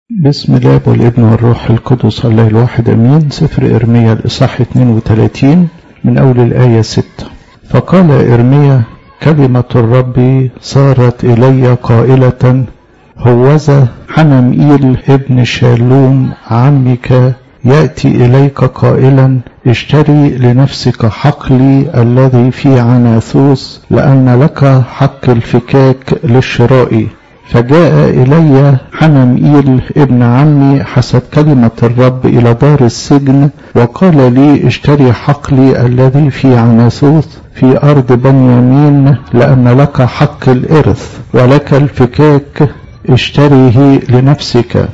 بسم الله والابن والروح القدس الله الواحد امين سفر ارميا الاصحاح 32 من اول الايه 6 فقال ارميا كلمه الرب صارت الي قائله هوذا حنمئيل ابن شالوم عمك ياتي اليك قائلا اشتري لنفسك حقلي الذي في عناثوس لان لك حق الفكاك للشراء فجاء إلي حنمئيل ابن عمي حسب كلمة الرب إلى دار السجن وقال لي اشتري حقلي الذي في عناثوث في أرض بنيامين لأن لك حق الإرث ولك الفكاك اشتريه لنفسك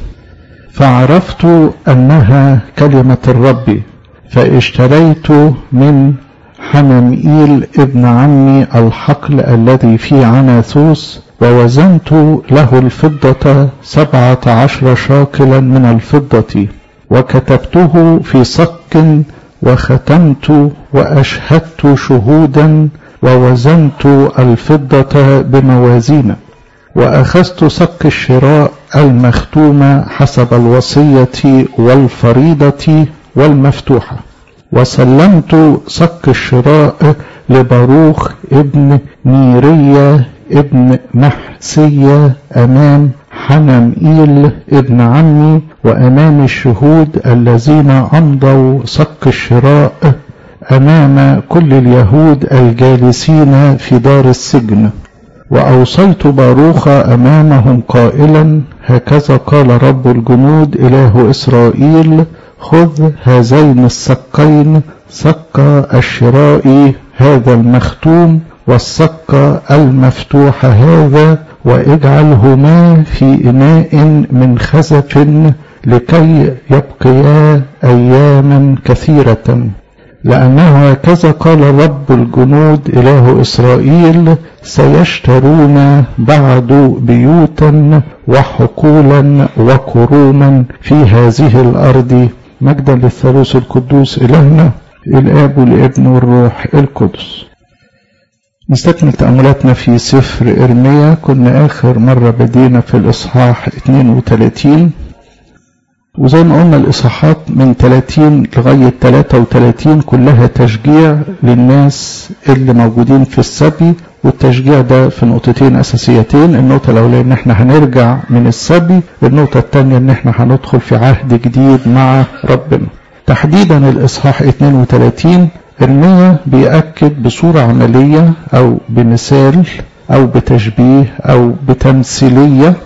فعرفت أنها كلمة الرب فاشتريت من حنمئيل ابن عمي الحقل الذي في عناثوس ووزنت له الفضة سبعة عشر شاكلا من الفضة وكتبته في صك وختمت وأشهدت شهودا ووزنت الفضة بموازين وأخذت صك الشراء المختومة حسب الوصية والفريضة والمفتوحة وسلمت صك الشراء لباروخ ابن نيرية ابن محسية أمام حنمئيل ابن عمي وأمام الشهود الذين أمضوا صك الشراء أمام كل اليهود الجالسين في دار السجن وأوصيت باروخ أمامهم قائلا هكذا قال رب الجنود إله إسرائيل خذ هذين السقين سق الشراء هذا المختوم والسق المفتوح هذا واجعلهما في إناء من خزف لكي يبقيا أياما كثيرة لأنه هكذا قال رب الجنود إله إسرائيل سيشترون بعد بيوتا وحقولا وكروما في هذه الأرض مجدا للثالوث القدوس إلهنا الآب والابن والروح القدس نستكمل تأملاتنا في سفر إرميا كنا آخر مرة بدينا في الإصحاح 32 وزي ما قلنا الإصحاحات من 30 لغاية 33 كلها تشجيع للناس اللي موجودين في السبي والتشجيع ده في نقطتين أساسيتين النقطة الأولى إن إحنا هنرجع من السبي النقطة الثانية إن إحنا هندخل في عهد جديد مع ربنا تحديدا الإصحاح 32 إرميا بيأكد بصورة عملية أو بمثال أو بتشبيه أو بتمثيلية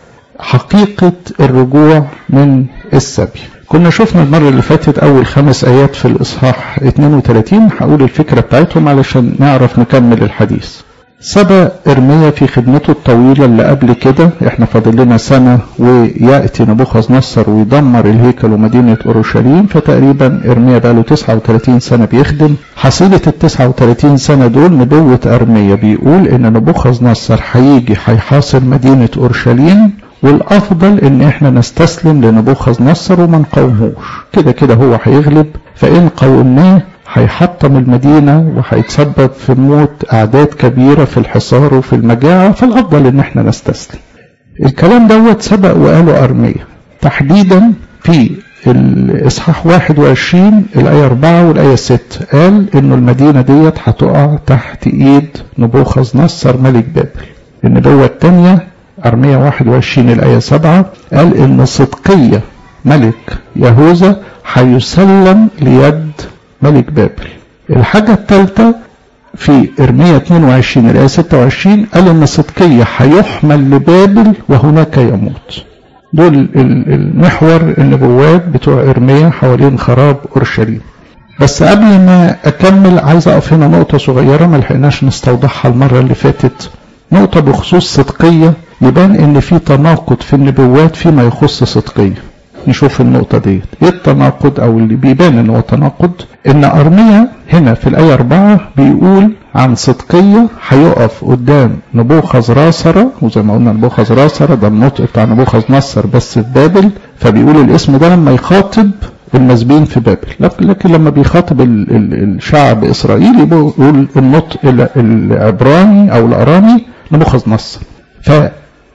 حقيقة الرجوع من السبي كنا شفنا المرة اللي فاتت أول خمس آيات في الإصحاح 32 هقول الفكرة بتاعتهم علشان نعرف نكمل الحديث سبق إرميا في خدمته الطويلة اللي قبل كده احنا فاضل لنا سنة ويأتي نبوخذ نصر ويدمر الهيكل ومدينة أورشليم فتقريبا إرميا بقى له 39 سنة بيخدم حصيلة ال 39 سنة دول نبوة أرميا بيقول إن نبوخذ نصر هيجي هيحاصر مدينة أورشليم والافضل ان احنا نستسلم لنبوخذ نصر وما نقاومهوش كده كده هو هيغلب فان قاومناه هيحطم المدينة وهيتسبب في موت أعداد كبيرة في الحصار وفي المجاعة فالأفضل إن احنا نستسلم. الكلام دوت سبق وقاله أرمية تحديدا في الإصحاح 21 الآية 4 والآية 6 قال إنه المدينة ديت هتقع تحت إيد نبوخذ نصر ملك بابل. النبوة الثانية أرمية 21 الآية 7 قال إن صدقية ملك يهوذا هيسلم ليد ملك بابل الحاجة الثالثة في إرمية 22 الآية 26 قال إن صدقية هيحمل لبابل وهناك يموت دول المحور النبوات بتوع إرمية حوالين خراب أورشليم بس قبل ما أكمل عايز أقف هنا نقطة صغيرة ما لحقناش نستوضحها المرة اللي فاتت نقطة بخصوص صدقية يبان ان في تناقض في النبوات فيما يخص صدقية نشوف النقطة ديت ايه التناقض او اللي بيبان ان هو تناقض ان ارميا هنا في الاية اربعة بيقول عن صدقية هيقف قدام نبوخذ راسرة وزي ما قلنا نبوخذ راسرة ده النطق بتاع نبوخذ نصر بس في بابل فبيقول الاسم ده لما يخاطب المسبين في بابل لكن لما بيخاطب الشعب اسرائيل يقول النطق العبراني او الارامي نبوخذ نصر ف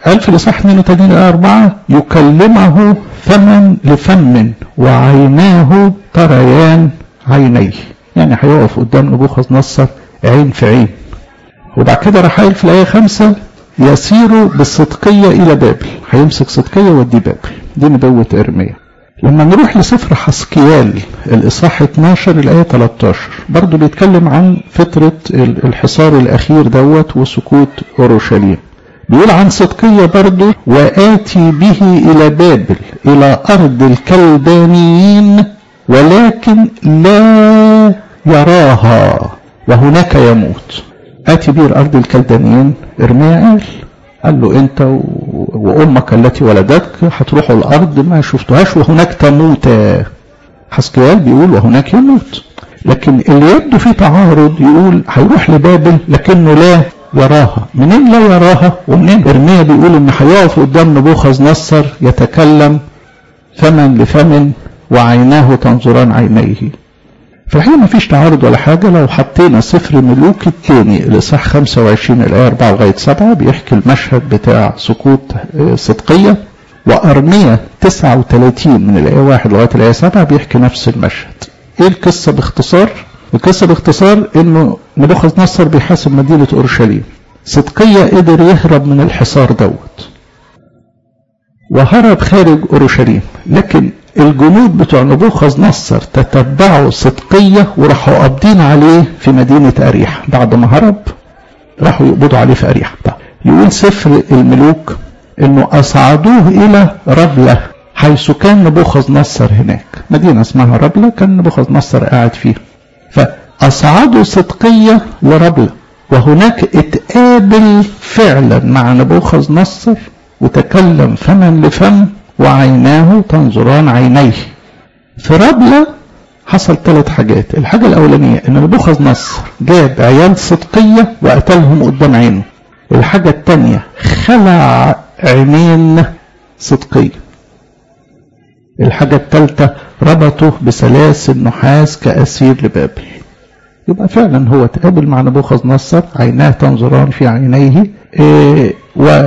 قال في الإصحاح 32 الآية 4 يكلمه فما لفم وعيناه تريان عينيه يعني هيقف قدام نبوخذ نصر عين في عين وبعد كده راح قايل في الآية 5 يسير بالصدقية إلى بابل هيمسك صدقية ويوديه بابل دي نبوة إرميا لما نروح لسفر حسكيال الإصحاح 12 الآية 13 برضو بيتكلم عن فترة الحصار الأخير دوت وسكوت أورشليم بيقول عن صدقية برضو وآتي به إلى بابل إلى أرض الكلدانيين ولكن لا يراها وهناك يموت آتي به الأرض الكلدانيين إرميا قال قال له أنت وأمك التي ولدتك هتروحوا الأرض ما شفتهاش وهناك تموت حسكيال بيقول وهناك يموت لكن اللي يبدو فيه تعارض يقول هيروح لبابل لكنه لا يراها منين لا يراها ومنين ارميا بيقول ان هيقف قدام نبوخذ نصر يتكلم فمن لفم وعيناه تنظران عينيه في الحقيقه ما فيش تعارض ولا حاجه لو حطينا سفر ملوك الثاني الاصحاح 25 الايه 4 لغايه 7 بيحكي المشهد بتاع سقوط صدقيه وارميا 39 من الايه 1 لغايه الايه 7 بيحكي نفس المشهد ايه القصه باختصار القصة باختصار انه نبوخذ نصر بيحاسب مدينة اورشليم صدقية قدر يهرب من الحصار دوت وهرب خارج اورشليم لكن الجنود بتوع نبوخذ نصر تتبعوا صدقية وراحوا قابضين عليه في مدينة أريحة بعد ما هرب راحوا يقبضوا عليه في أريحة يقول سفر الملوك انه اصعدوه الى ربلة حيث كان نبوخذ نصر هناك مدينة اسمها ربلة كان نبوخذ نصر قاعد فيها فأصعدوا صدقية لربلة وهناك اتقابل فعلا مع نبوخذ نصر وتكلم فما لفم وعيناه تنظران عينيه في ربلة حصل ثلاث حاجات الحاجة الأولانية إن نبوخذ نصر جاب عيال صدقية وقتلهم قدام عينه الحاجة الثانية خلع عينين صدقية الحاجة الثالثة ربطه بسلاسل نحاس كأسير لبابل يبقى فعلا هو تقابل مع نبوخذ نصر عيناه تنظران في عينيه إيه و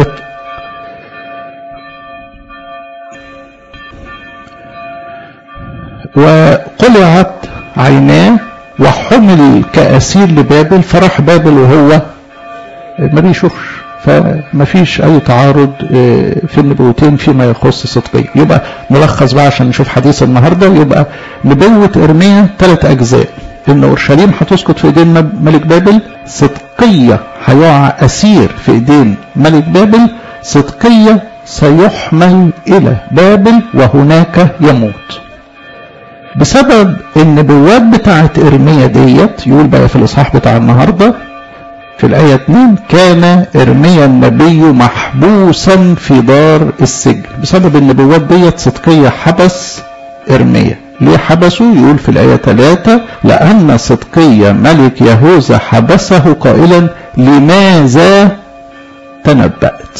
وقلعت عيناه وحمل كأسير لبابل فراح بابل وهو ما بيشوفش فما فيش اي تعارض في النبوتين فيما يخص صدقية يبقى ملخص بقى عشان نشوف حديث النهاردة يبقى نبوة ارميا ثلاث اجزاء ان اورشليم هتسقط في ايدين ملك بابل صدقية هيقع اسير في ايدين ملك بابل صدقية سيحمل الى بابل وهناك يموت بسبب النبوات بتاعت ارميا ديت يقول بقى في الاصحاح بتاع النهارده في الآية 2 كان إرميا النبي محبوسا في دار السجن بسبب النبوات ديت صدقية حبس إرميا ليه حبسه يقول في الآية 3 لأن صدقية ملك يهوذا حبسه قائلا لماذا تنبأت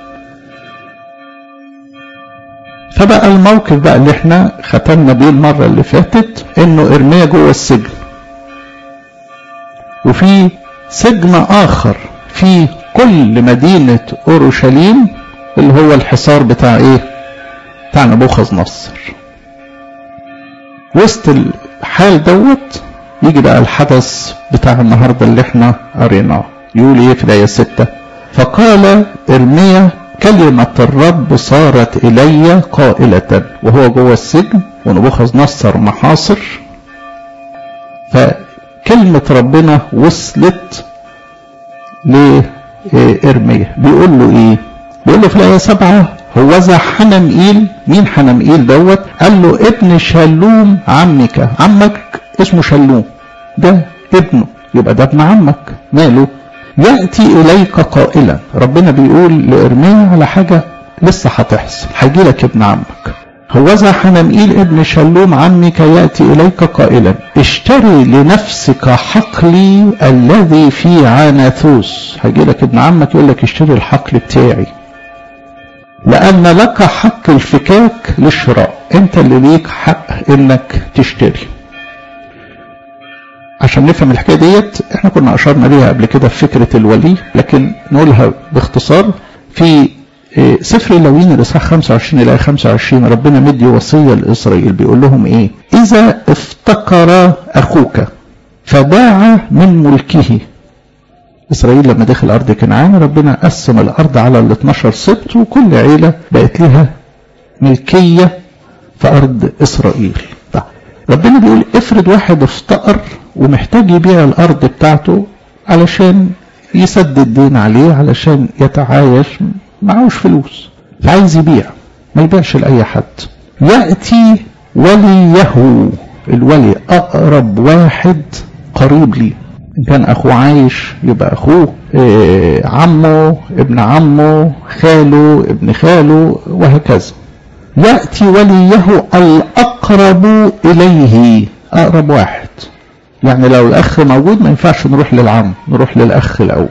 فبقى الموقف بقى اللي احنا ختمنا بيه المرة اللي فاتت انه ارميا جوه السجن وفي سجن آخر في كل مدينة أورشليم اللي هو الحصار بتاع إيه؟ بتاع نبوخذ نصر. وسط الحال دوت يجي بقى الحدث بتاع النهارده اللي احنا قريناه. يقول إيه في الآية 6 فقال إرميا كلمة الرب صارت إلي قائلة وهو جوه السجن ونبوخذ نصر محاصر فكلمة ربنا وصلت لإرميا بيقول له إيه بيقول له في الآية سبعة هو ذا حنمئيل مين حنمئيل دوت قال له ابن شلوم عمك عمك اسمه شلوم ده ابنه يبقى ده ابن عمك ماله يأتي إليك قائلا ربنا بيقول لإرميا على حاجة لسه هتحصل هيجي لك ابن عمك هوذا حنمئيل ابن شلوم عمك يأتي إليك قائلا اشتري لنفسك حقلي الذي في عناثوس هيجي لك ابن عمك يقول لك اشتري الحقل بتاعي لأن لك حق الفكاك للشراء انت اللي ليك حق انك تشتري عشان نفهم الحكايه ديت احنا كنا اشرنا ليها قبل كده في فكره الولي لكن نقولها باختصار في في سفر اللاويين الاصحاح 25 الى 25 ربنا مدي وصيه لاسرائيل بيقول لهم ايه؟ اذا افتقر اخوك فباع من ملكه اسرائيل لما دخل ارض كنعان ربنا قسم الارض على ال 12 سبط وكل عيله بقت لها ملكيه في ارض اسرائيل. طيب ربنا بيقول افرض واحد افتقر ومحتاج يبيع الارض بتاعته علشان يسدد دين عليه علشان يتعايش معهوش فلوس فعايز يبيع ما يبيعش لاي حد ياتي وليه الولي اقرب واحد قريب ليه ان كان اخوه عايش يبقى اخوه إيه عمه ابن عمه خاله ابن خاله وهكذا ياتي وليه الاقرب اليه اقرب واحد يعني لو الاخ موجود ما ينفعش نروح للعم نروح للاخ الاول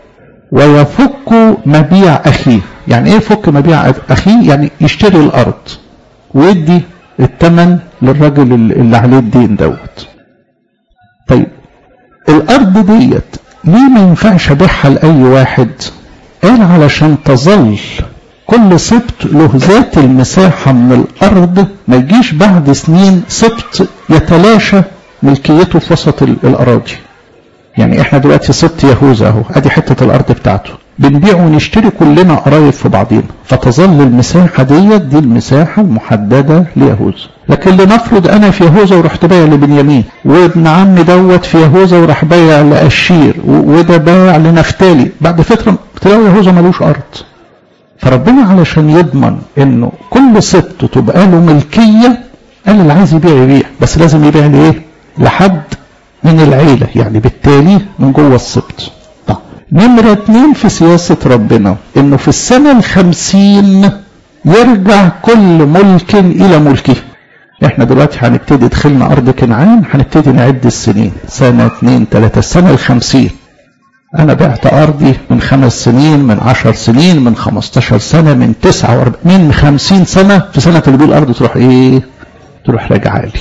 ويفك مبيع اخيه يعني ايه يفك مبيع اخيه يعني يشتري الارض ويدي الثمن للراجل اللي عليه الدين دوت طيب الارض ديت ليه ما ينفعش ابيعها لاي واحد قال علشان تظل كل سبط له ذات المساحة من الأرض ما يجيش بعد سنين سبط يتلاشى ملكيته في وسط الأراضي يعني احنا دلوقتي سبط يهوذا اهو ادي حتة الأرض بتاعته بنبيع ونشتري كلنا قرايب في بعضينا فتظل المساحة ديت دي المساحة المحددة ليهوذا لكن لنفرض انا في يهوذا ورحت بايع لبنيامين وابن عمي دوت في يهوذا وراح بايع لاشير وده بايع لنفتالي بعد فترة تلاقوا يهوذا ملوش ارض فربنا علشان يضمن انه كل سبت تبقى له ملكية قال اللي عايز يبيع يبيع بس لازم يبيع لايه لحد من العيلة يعني بالتالي من جوه السبت طيب نمرة اتنين في سياسة ربنا انه في السنة الخمسين يرجع كل ملك الى ملكه احنا دلوقتي هنبتدي دخلنا ارض كنعان هنبتدي نعد السنين سنة اتنين تلاتة السنة الخمسين انا بعت ارضي من خمس سنين من عشر سنين من خمستاشر سنة من تسعة واربعين من خمسين سنة في سنة اللي بيقول الارض تروح ايه تروح راجعة لي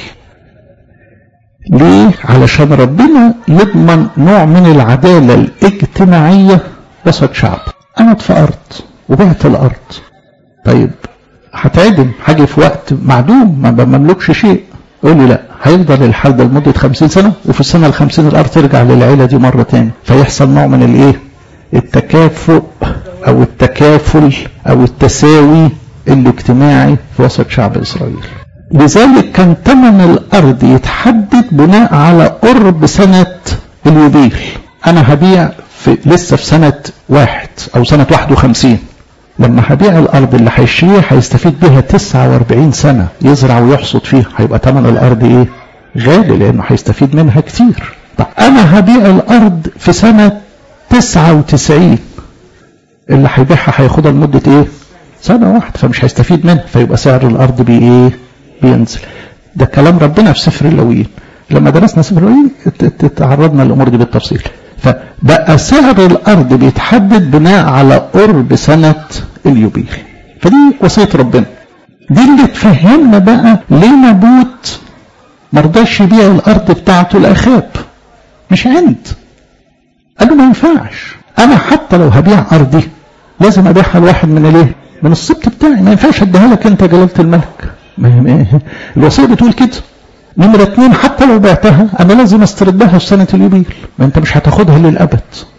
ليه علشان ربنا يضمن نوع من العدالة الاجتماعية وسط شعب انا اتفقرت وبعت الارض طيب هتعدم حاجة في وقت معدوم ما بمملكش شيء يقول لي لا هيفضل الحال ده لمدة خمسين سنة وفي السنة الخمسين الأرض ترجع للعيلة دي مرة تاني فيحصل نوع من الإيه التكافؤ أو التكافل أو التساوي الاجتماعي في وسط شعب إسرائيل لذلك كان ثمن الأرض يتحدد بناء على قرب سنة اليوبيل أنا هبيع في لسه في سنة واحد أو سنة واحد وخمسين لما هبيع الارض اللي هيشتريها هيستفيد بيها 49 سنه يزرع ويحصد فيها هيبقى ثمن الارض ايه؟ غالي لانه هيستفيد منها كتير. طب انا هبيع الارض في سنه 99 اللي هيبيعها هياخدها لمده ايه؟ سنه واحده فمش هيستفيد منها فيبقى سعر الارض بايه؟ بينزل. ده كلام ربنا في سفر اللاويين. لما درسنا سفر اللاويين تعرضنا للامور دي بالتفصيل. فبقى سعر الارض بيتحدد بناء على قرب سنه اليوبيل فدي وصيه ربنا دي اللي تفهمنا بقى ليه نبوت مرضاش يبيع الارض بتاعته لاخاب مش عند قال له ما ينفعش انا حتى لو هبيع ارضي لازم ابيعها لواحد من الايه من السبط بتاعي ما ينفعش اديها لك انت جلاله الملك الوصيه بتقول كده نمرة اتنين حتى لو بعتها أنا لازم استردها في سنة اليوبيل ما أنت مش هتاخدها للأبد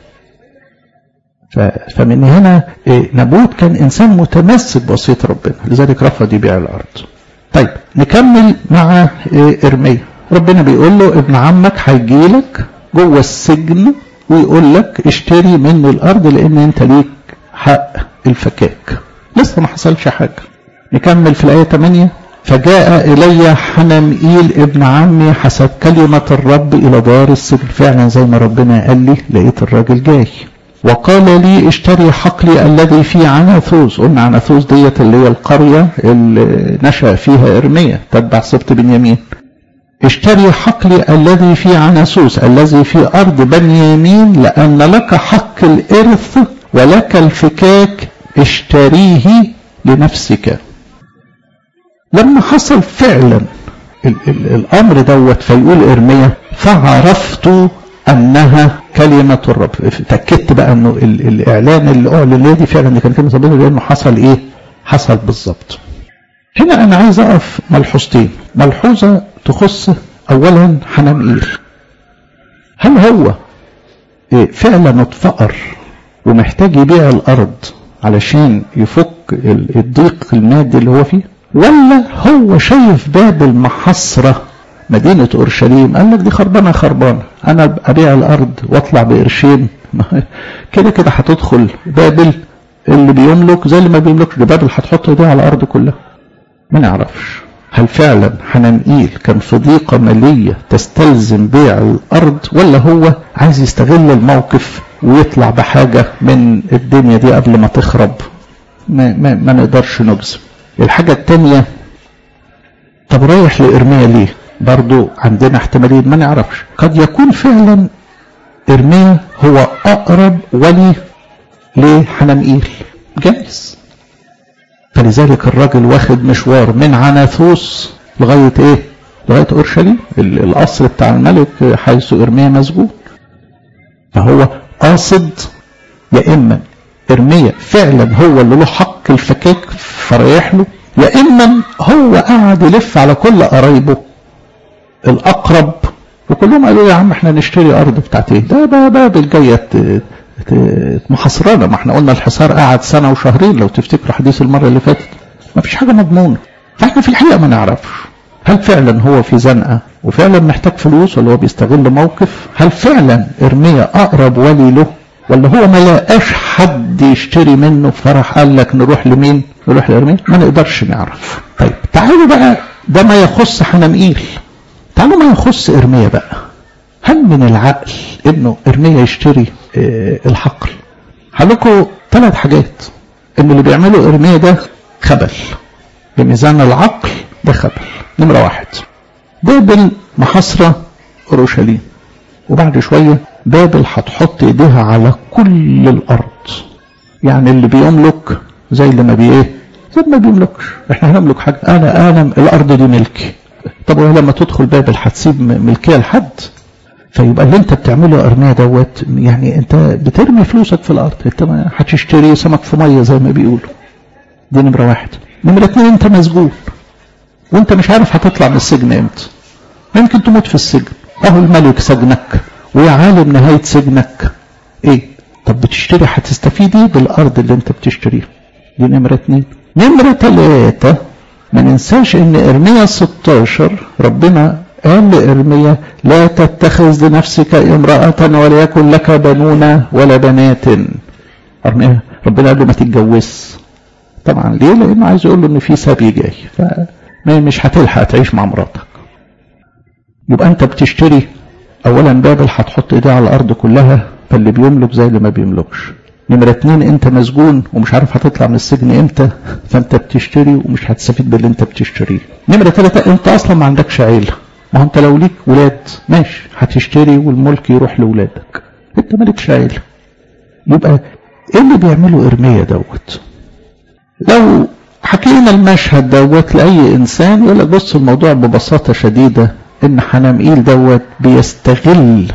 فمن هنا نبوت كان إنسان متمسك بوصية ربنا لذلك رفض يبيع الأرض طيب نكمل مع إرميا ربنا بيقول له ابن عمك هيجي لك جوه السجن ويقول لك اشتري منه الأرض لأن أنت ليك حق الفكاك لسه ما حصلش حاجة نكمل في الآية 8 فجاء إلي حنمئيل ابن عمي حسب كلمة الرب إلى دار السجن فعلا زي ما ربنا قال لي لقيت الراجل جاي وقال لي اشتري حقلي الذي في عناثوس قلنا عناثوس ديت اللي هي القرية اللي نشأ فيها إرميا تتبع سبط بنيامين اشتري حقلي الذي في عناثوس الذي في أرض بنيامين لأن لك حق الإرث ولك الفكاك اشتريه لنفسك لما حصل فعلا ال ال الامر دوت فيقول ارميا فعرفت انها كلمه الرب اتاكدت بقى انه ال- الاعلان اللي اعلن دي فعلا دي كانت كلمه ربنا لانه حصل ايه حصل بالظبط هنا انا عايز اقف ملحوظتين ملحوظه تخص اولا حنمئيل هل هو إيه فعلا اتفقر ومحتاج يبيع الارض علشان يفك ال- الضيق المادي اللي هو فيه ولا هو شايف باب المحصرة مدينة أورشليم قال لك دي خربانة خربانة أنا أبيع الأرض وأطلع بقرشين كده كده هتدخل بابل اللي بيملك زي اللي ما بيملكش ده بابل هتحط ايديه على الأرض كلها ما نعرفش هل فعلا حنانئيل كان في ضيقة مالية تستلزم بيع الأرض ولا هو عايز يستغل الموقف ويطلع بحاجة من الدنيا دي قبل ما تخرب ما, ما, ما نقدرش نجزم الحاجة التانية طب رايح لإرميا ليه برضو عندنا احتمالين ما نعرفش قد يكون فعلا إرميا هو أقرب ولي لحنانئيل جايز فلذلك الراجل واخد مشوار من عناثوس لغاية ايه لغاية اورشليم ال- القصر بتاع الملك حيث ارميا مسجون فهو قاصد يا اما ارميا فعلا هو اللي له حق الفكاك فرايح له يا اما هو قاعد يلف على كل قرايبه الاقرب وكلهم قالوا يا عم احنا نشتري ارض بتاعت ايه ده بقى بابل جايه ت- ت- محاصرانا ما احنا قلنا الحصار قعد سنه وشهرين لو تفتكروا حديث المره اللي فاتت ما فيش حاجه مضمونه فاحنا في الحقيقه ما نعرفش هل فعلا هو في زنقه وفعلا محتاج فلوس ولا هو بيستغل موقف هل فعلا ارميا اقرب ولي له ولا هو ما لقاش حد يشتري منه فراح قال لك نروح لمين نروح لارميا ما نقدرش نعرف طيب تعالوا بقى ده ما يخص حنمئيل تعالوا ما يخص ارميا بقى هل من العقل انه ارميا يشتري اه الحقل هلكوا ثلاث حاجات ان اللي بيعمله ارميا ده خبل بميزان العقل ده خبل نمرة واحد بابل محاصرة اورشليم وبعد شوية بابل هتحط ايديها على كل الارض يعني اللي بيملك زي اللي ما بي ايه زي ما بيملكش احنا هنملك حاجة انا انا الارض دي ملكي طب وهي لما تدخل بابل هتسيب ملكية لحد فيبقى اللي انت بتعمله يا ارميا دوت يعني انت بترمي فلوسك في الارض انت ما هتشتري سمك في ميه زي ما بيقولوا دي نمره واحد نمره اتنين انت مسجون وانت مش عارف هتطلع من السجن امتى يمكن تموت في السجن اهو الملك سجنك ويا عالم نهايه سجنك ايه طب بتشتري هتستفيد ايه بالارض اللي انت بتشتريها دي نمره اتنين نمره تلاته ما ننساش ان ارميا 16 ربنا قال لإرميا لا تتخذ لنفسك امرأة وليكن لك بنون ولا بنات أرميا ربنا قال له ما تتجوز طبعا ليه لأنه عايز يقول له إن في سبي جاي فمش هتلحق تعيش مع مراتك يبقى أنت بتشتري أولا بابل هتحط إيديها على الأرض كلها فاللي بيملك زي اللي ما بيملكش نمرة اتنين انت مسجون ومش عارف هتطلع من السجن امتى فانت بتشتري ومش هتستفيد باللي انت بتشتريه نمرة تلاتة انت اصلا ما عندكش عيلة ما هو انت لو ليك ولاد ماشي هتشتري والملك يروح لولادك انت مالكش عيلة يبقى ايه اللي بيعمله ارميا دوت لو حكينا المشهد دوت لاي انسان يقول لك بص الموضوع ببساطة شديدة ان حنامئيل دوت بيستغل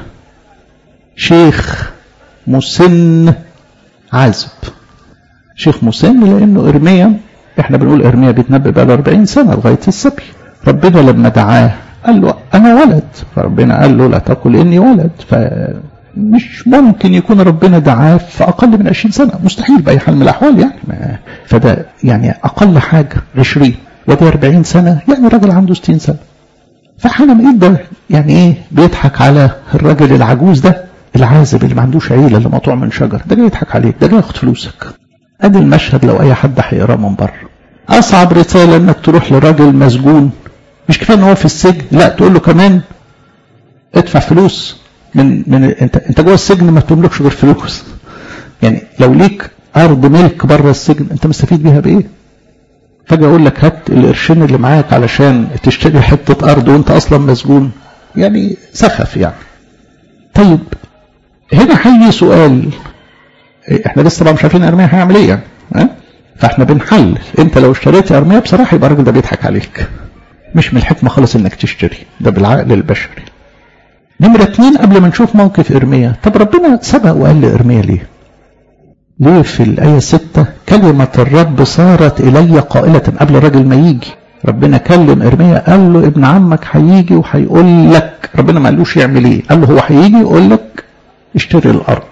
شيخ مسن عازب شيخ مسن لانه ارميا احنا بنقول ارميا بيتنبأ بقى له 40 سنه لغايه السبي ربنا لما دعاه قال له انا ولد فربنا قال له لا تقل اني ولد فمش ممكن يكون ربنا دعاه في اقل من 20 سنه مستحيل باي حال من الاحوال يعني فده يعني اقل حاجه 20 وده 40 سنه يعني راجل عنده 60 سنه فحنمئيل ده يعني ايه بيضحك على الراجل العجوز ده العازب اللي ما عندوش عيله اللي مقطوع من شجر ده جاي يضحك عليك ده جاي ياخد فلوسك ادي المشهد لو اي حد هيقراه من بره اصعب رساله انك تروح لراجل مسجون مش كفايه ان هو في السجن لا تقول له كمان ادفع فلوس من من انت انت جوه السجن ما بتملكش غير فلوس يعني لو ليك ارض ملك بره السجن انت مستفيد بيها بايه فجاه اقول لك هات القرشين اللي معاك علشان تشتري حته ارض وانت اصلا مسجون يعني سخف يعني طيب هنا هيجي سؤال احنا لسه بقى مش عارفين ارميا هيعمل ايه يعني ها فاحنا بنحلل انت لو اشتريت ارميا بصراحه يبقى الراجل ده بيضحك عليك مش من الحكمه خالص انك تشتري ده بالعقل البشري نمرة اتنين قبل ما نشوف موقف إرميا طب ربنا سبق وقال لإرميا ليه ليه في الآية ستة كلمة الرب صارت إلي قائلة قبل الراجل ما يجي ربنا كلم إرميا قال له ابن عمك هيجي وهيقول لك ربنا ما قالوش يعمل ايه قال له هو هيجي يقول لك اشتري الأرض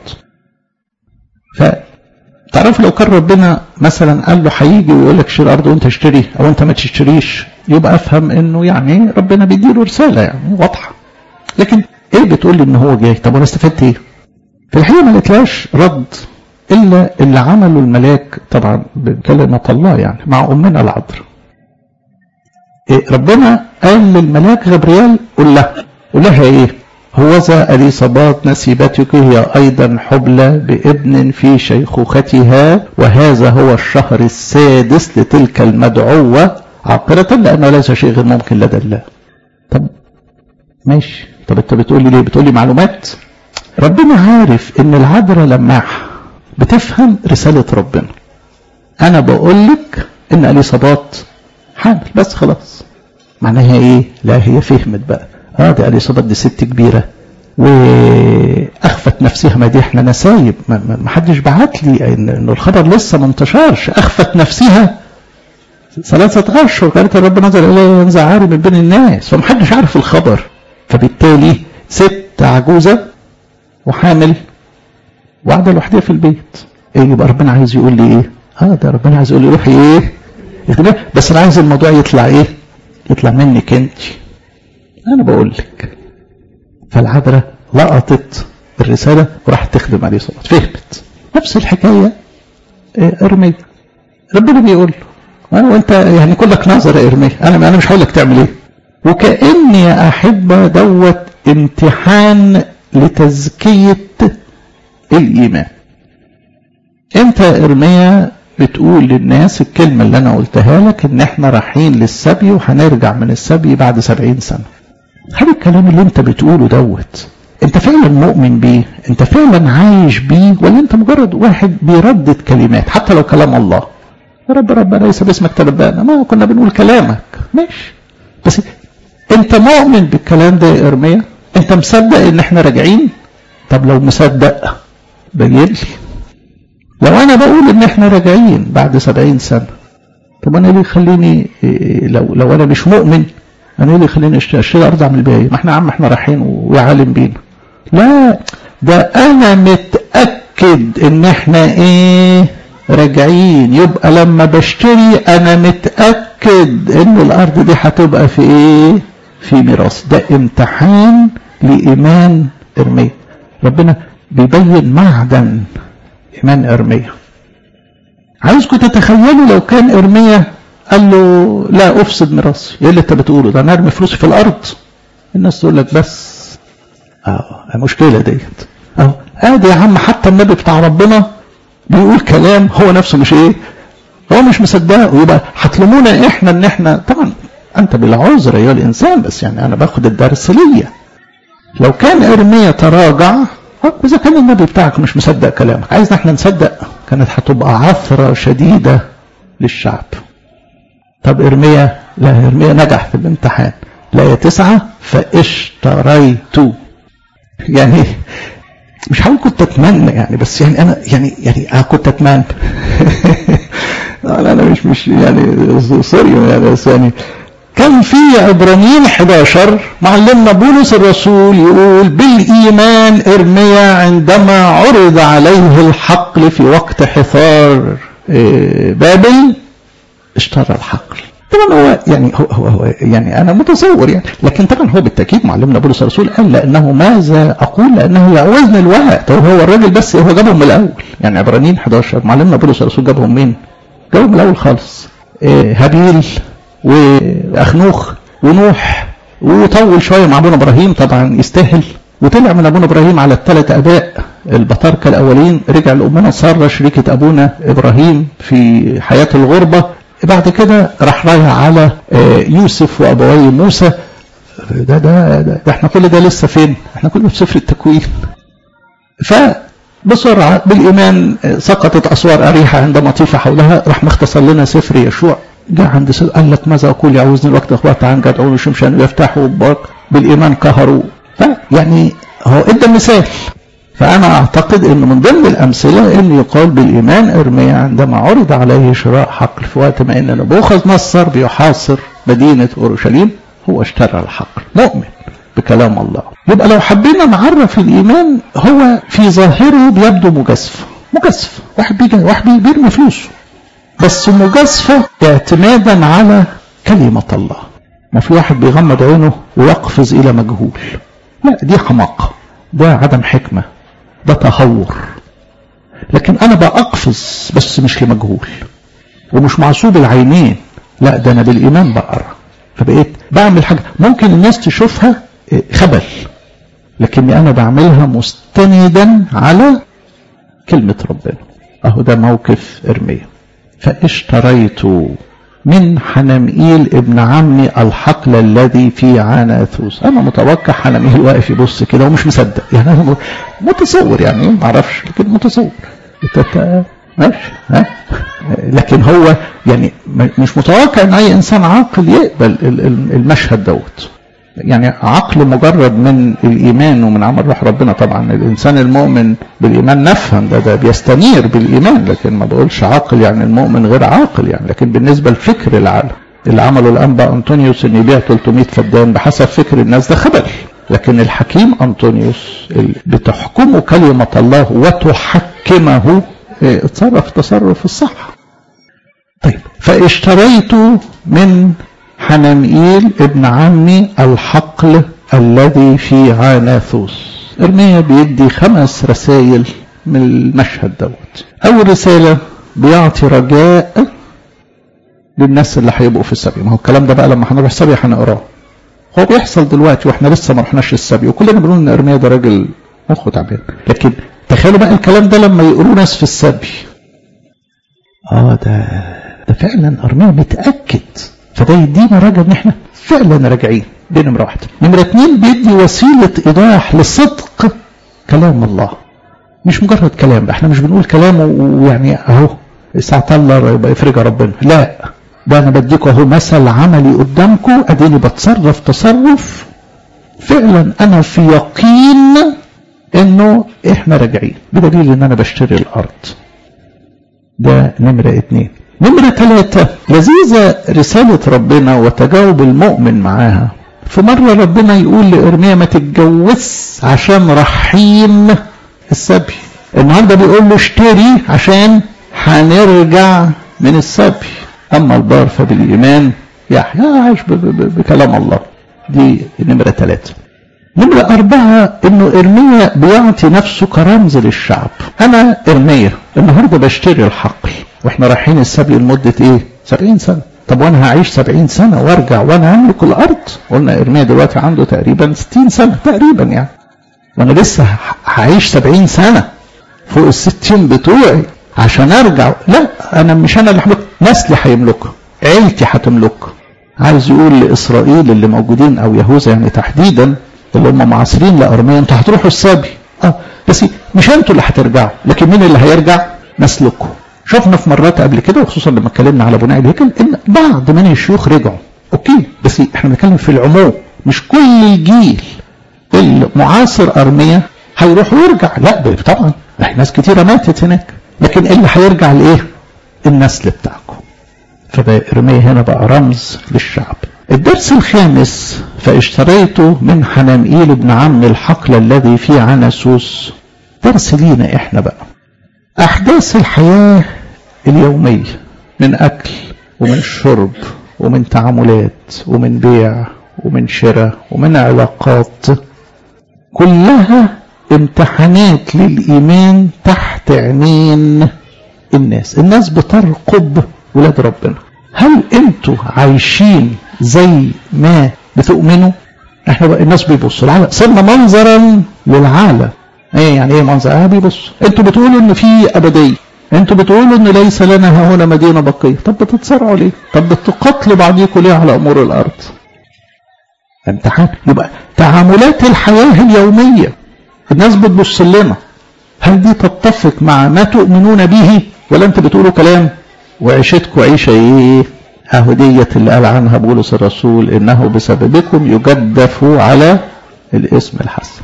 فتعرف لو كان ربنا مثلا قال له هيجي ويقول لك اشتري الأرض وانت اشتري أو انت ما تشتريش يبقى افهم انه يعني ربنا بيديله رسالة يعني واضحة لكن ايه بتقول لي ان هو جاي طب وانا استفدت ايه في الحقيقة ما لقيتلاش رد إلا اللي عمله الملاك طبعا بكلمة الله يعني مع أمنا العذراء إيه ربنا قال للملاك غبريال قل لها قل لها إيه هوذا أليصابات نسيبتك هي أيضا حبلى بابن في شيخوختها وهذا هو الشهر السادس لتلك المدعوة عاقرة لأنه ليس شيء غير ممكن لدى الله طب ماشي طب انت بتقول لي ليه بتقول لي معلومات ربنا عارف ان العذراء لماح بتفهم رسالة ربنا انا بقول لك ان اليصابات حامل بس خلاص معناها ايه لا هي فهمت بقى اه دي اليصابات دي ست كبيرة واخفت نفسها ما دي احنا نسايب ما, ما حدش بعت لي ان, إن الخبر لسه ما انتشرش اخفت نفسها ثلاثة اشهر كانت الرب نزل اليها ينزع عاري من بين الناس فمحدش عارف الخبر فبالتالي ست عجوزة وحامل وقاعدة لوحدها في البيت ايه يبقى ربنا عايز يقول لي ايه اه ده ربنا عايز يقول لي روحي ايه بس انا عايز الموضوع يطلع ايه يطلع منك انت انا بقول لك فالعذراء لقطت الرسالة وراحت تخدم عليه صلاة فهمت نفس الحكاية إيه ارمي ربنا بيقول له وانت يعني كلك نظر يا ارمي انا انا مش هقول لك تعمل ايه وكأن يا أحبة دوت امتحان لتزكية الإيمان انت ارميا بتقول للناس الكلمة اللي انا قلتها لك ان احنا رايحين للسبي وهنرجع من السبي بعد سبعين سنة هل الكلام اللي انت بتقوله دوت انت فعلا مؤمن بيه انت فعلا عايش بيه ولا انت مجرد واحد بيردد كلمات حتى لو كلام الله يا رب رب ليس باسمك تنبأنا ما كنا بنقول كلامك ماشي بس انت مؤمن بالكلام ده يا ارميا انت مصدق ان احنا راجعين طب لو مصدق بين لي لو انا بقول ان احنا راجعين بعد سبعين سنة طب انا ليه خليني لو لو انا مش مؤمن انا ليه خليني اشتري ارض اعمل بيها ما احنا عم احنا رايحين ويا عالم بينا لا ده انا متاكد ان احنا ايه راجعين يبقى لما بشتري انا متاكد ان الارض دي هتبقى في ايه في ميراث ده امتحان لايمان ارميا ربنا بيبين معدن ايمان ارميا عايزكم تتخيلوا لو كان ارميا قال له لا افسد ميراثي ايه اللي انت بتقوله ده انا ارمي فلوسي في الارض الناس تقول لك بس اه مشكله ديت اه ادي يا عم حتى النبي بتاع ربنا بيقول كلام هو نفسه مش ايه هو مش مصدقه يبقى هتلومونا احنا ان احنا طبعا انت بالعذر يا الانسان بس يعني انا باخد الدرس ليا لو كان ارميا تراجع اذا كان النبي بتاعك مش مصدق كلامك عايزنا احنا نصدق كانت هتبقى عثره شديده للشعب طب ارميا لا ارميا نجح في الامتحان لا تسعة فاشتريت يعني مش هقول كنت اتمنى يعني بس يعني انا يعني يعني اه كنت اتمنى انا مش مش يعني سوري يعني بس يعني كان في عبرانيين 11 معلمنا بولس الرسول يقول بالايمان ارميا عندما عرض عليه الحقل في وقت حصار بابل اشترى الحقل طبعا هو يعني هو, هو, هو يعني انا متصور يعني لكن طبعا هو بالتاكيد معلمنا بولس الرسول قال لانه ماذا اقول لانه يعوزني الوقت هو هو الراجل بس هو جابهم من الاول يعني عبرانيين 11 معلمنا بولس الرسول جابهم مين؟ جابهم من الاول خالص إيه هابيل واخنوخ ونوح وطول شويه مع ابونا ابراهيم طبعا يستاهل وطلع من ابونا ابراهيم على الثلاث اباء البطاركه الاولين رجع لامنا ساره شريكه ابونا ابراهيم في حياه الغربه بعد كده راح رايح على يوسف وابوي موسى ده, ده ده ده احنا كل ده لسه فين؟ احنا كنا في سفر التكوين. فبسرعه بالايمان سقطت اسوار اريحه عندما طيف حولها راح مختصر لنا سفر يشوع جاء عند سيد قال لك ماذا اقول يعوزني الوقت اخوات عن جدعون وشمشان ويفتحوا وباق بالايمان قهروا فيعني هو ادى مثال فأنا أعتقد أن من ضمن الأمثلة أن يقال بالإيمان إرميا عندما عرض عليه شراء حقل في وقت ما أن نبوخذ نصر بيحاصر مدينة أورشليم هو اشترى الحقل مؤمن بكلام الله يبقى لو حبينا نعرف الإيمان هو في ظاهره بيبدو مجازفة مجازفة واحد بيجي واحد بيرمي فلوسه بس مجازفة اعتمادا على كلمة الله ما في واحد بيغمض عينه ويقفز إلى مجهول لا دي حماقة ده عدم حكمة ده تهور لكن أنا بأقفز بس مش لمجهول ومش معصوب العينين لا ده أنا بالإيمان بقرا فبقيت بعمل حاجة ممكن الناس تشوفها خبل لكني أنا بعملها مستندا على كلمة ربنا أهو ده موقف إرميا فاشتريت من حنمئيل ابن عمي الحقل الذي في عناثوس انا متوقع حنمئيل واقف يبص كده ومش مصدق يعني انا متصور يعني ما اعرفش لكن متصور ماشي ها لكن هو يعني مش متوقع ان اي انسان عاقل يقبل المشهد دوت يعني عقل مجرد من الايمان ومن عمل روح ربنا طبعا الانسان المؤمن بالايمان نفهم ده ده بيستنير بالايمان لكن ما بقولش عاقل يعني المؤمن غير عاقل يعني لكن بالنسبه لفكر العالم اللي عمله الانبا انطونيوس ان يبيع 300 فدان بحسب فكر الناس ده خبل لكن الحكيم انطونيوس بتحكمه كلمه الله وتحكمه اتصرف التصرف الصح طيب فاشتريت من حنمئيل ابن عمي الحقل الذي في عناثوس ارميا بيدي خمس رسائل من المشهد دوت اول رسالة بيعطي رجاء للناس اللي هيبقوا في السبي ما هو الكلام ده بقى لما هنروح السبي هنقراه هو بيحصل دلوقتي واحنا لسه ما رحناش السبي وكلنا بنقول ان ارميا ده راجل مخه تعبان لكن تخيلوا بقى الكلام ده لما يقولوا ناس في السبي اه ده ده فعلا ارميا متاكد فده يدينا رجع ان احنا فعلا راجعين دي نمره واحده نمره اتنين بيدي وسيله ايضاح لصدق كلام الله مش مجرد كلام احنا مش بنقول كلام ويعني اهو ساعة الله يبقى يفرجها ربنا لا ده انا بديكوا اهو مثل عملي قدامكم اديني بتصرف تصرف فعلا انا في يقين انه احنا راجعين بدليل ان انا بشتري الارض ده نمرة اتنين نمرة ثلاثة لذيذة رسالة ربنا وتجاوب المؤمن معاها في مرة ربنا يقول لإرميا ما تتجوز عشان رحيم السبي النهارده بيقول له اشتري عشان هنرجع من السبي أما البار فبالإيمان يحيى عايش بكلام الله دي نمرة ثلاثة نمرة أربعة إنه إرميا بيعطي نفسه كرمز للشعب أنا إرميا النهاردة بشتري الحقل وإحنا رايحين السبي لمدة إيه؟ سبعين سنة طب وأنا هعيش سبعين سنة وأرجع وأنا أملك الأرض قلنا إرميا دلوقتي عنده تقريبا ستين سنة تقريبا يعني وأنا لسه هعيش سبعين سنة فوق الستين بتوعي عشان أرجع لا أنا مش أنا اللي هملك نسلي هيملكها عيلتي هتملكها عايز يقول لإسرائيل اللي موجودين أو يهوذا يعني تحديدا اللي هم معاصرين لأرميا انتوا هتروحوا السبي اه بس مش انتوا اللي هترجعوا لكن مين اللي هيرجع نسلكم شفنا في مرات قبل كده وخصوصا لما اتكلمنا على بناء الهيكل ان بعض من الشيوخ رجعوا اوكي بس احنا بنتكلم في العموم مش كل الجيل المعاصر ارميا هيروح ويرجع لا طبعا ناس كتيره ماتت هناك لكن اللي هيرجع لايه النسل بتاعكم فده ارميا هنا بقى رمز للشعب الدرس الخامس فاشتريت من حنمئيل ابن عم الحقل الذي في عنسوس درس لينا احنا بقى احداث الحياة اليومية من اكل ومن شرب ومن تعاملات ومن بيع ومن شراء ومن علاقات كلها امتحانات للايمان تحت عينين الناس الناس بترقب ولاد ربنا هل انتوا عايشين زي ما بتؤمنوا احنا بقى الناس بيبصوا العالم صرنا منظرا للعالم ايه يعني ايه منظر اه بيبصوا انتوا بتقولوا ان في ابديه انتوا بتقولوا ان ليس لنا هنا مدينه بقيه طب بتتصارعوا ليه طب بتقاتلوا بعضيكم ليه على امور الارض امتحان يبقى تعاملات الحياه اليوميه الناس بتبص لنا هل دي تتفق مع ما تؤمنون به ولا انت بتقولوا كلام وعيشتكم عيشه ايه اهو ديت اللي قال عنها بولس الرسول انه بسببكم يجدف على الاسم الحسن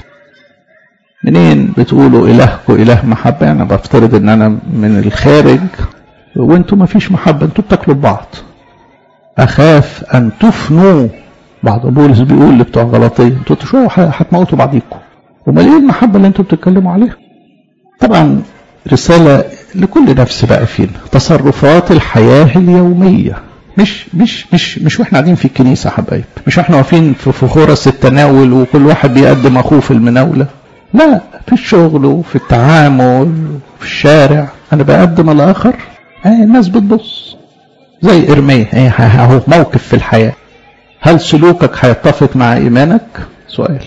منين بتقولوا إلهكم إله محبة أنا بفترض إن أنا من الخارج وانتوا ما فيش محبة انتوا بتاكلوا ببعض أخاف أن تفنوا بعض بولس بيقول لبتوع غلطية انتوا شو هتموتوا بعضيكم امال ايه المحبة اللي انتوا بتتكلموا عليها طبعا رسالة لكل نفس بقى فينا تصرفات الحياة اليومية مش مش مش مش واحنا قاعدين في الكنيسة حبايب مش واحنا واقفين في خورس التناول وكل واحد بيقدم اخوه في المناولة لا في الشغل وفي التعامل في الشارع انا بقدم الاخر آه الناس بتبص زي ارميه اهو موقف في الحياة هل سلوكك هيتفق مع ايمانك سؤال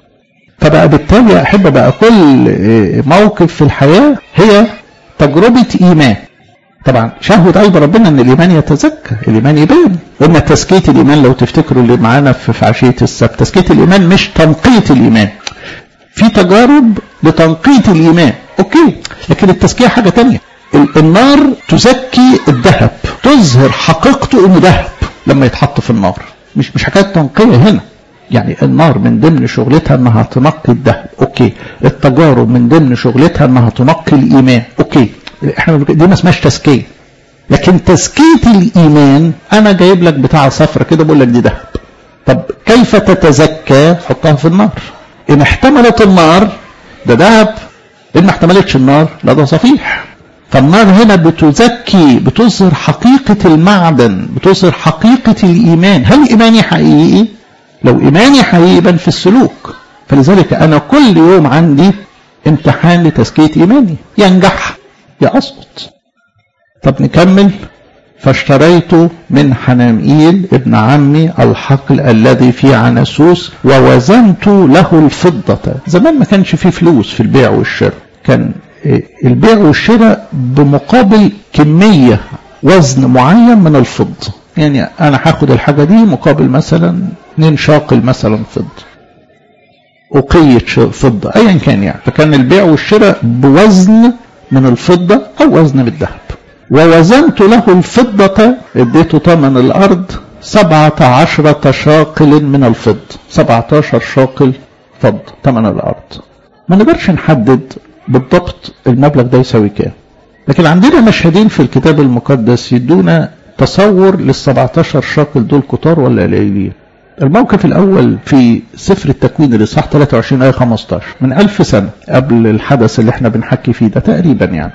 فبقى بالتالي احب بقى كل موقف في الحياة هي تجربة ايمان طبعا شهوة قلب ربنا ان الايمان يتزكى الايمان يبان قلنا تزكية الايمان لو تفتكروا اللي معانا في عشية السبت تزكية الايمان مش تنقية الايمان في تجارب لتنقية الايمان اوكي لكن التزكية حاجة تانية النار تزكي الذهب تظهر حقيقته انه ذهب لما يتحط في النار مش مش حكايه تنقيه هنا يعني النار من ضمن شغلتها انها تنقي الذهب اوكي التجارب من ضمن شغلتها انها تنقي الايمان اوكي احنا دي ما اسمهاش تزكيه لكن تزكيه الايمان انا جايب لك بتاع صفرة كده بقول لك دي ذهب طب كيف تتزكى حطها في النار ان احتملت النار ده ذهب ان ما احتملتش النار لا ده صفيح فالنار هنا بتزكي بتظهر حقيقة المعدن بتظهر حقيقة الإيمان هل إيماني حقيقي؟ لو إيماني حقيقي يبقى في السلوك فلذلك أنا كل يوم عندي امتحان لتزكية إيماني ينجح يا أسقط طب نكمل فاشتريت من حنامئيل ابن عمي الحقل الذي في عنسوس ووزنت له الفضة زمان ما كانش فيه فلوس في البيع والشراء كان البيع والشراء بمقابل كمية وزن معين من الفضة يعني أنا هاخد الحاجة دي مقابل مثلا 2 شاقل مثلا فضة أقية فضة أيا كان يعني فكان البيع والشراء بوزن من الفضة أو وزن من الذهب ووزنت له الفضة اديته ثمن الأرض سبعة عشرة شاقل من الفضة سبعة عشر شاقل فضة ثمن الأرض ما نقدرش نحدد بالضبط المبلغ ده يساوي كام لكن عندنا مشهدين في الكتاب المقدس يدونا تصور لل 17 شاقل دول كتار ولا قليلين الموقف الأول في سفر التكوين الإصحاح 23 آية 15 من ألف سنة قبل الحدث اللي احنا بنحكي فيه ده تقريبا يعني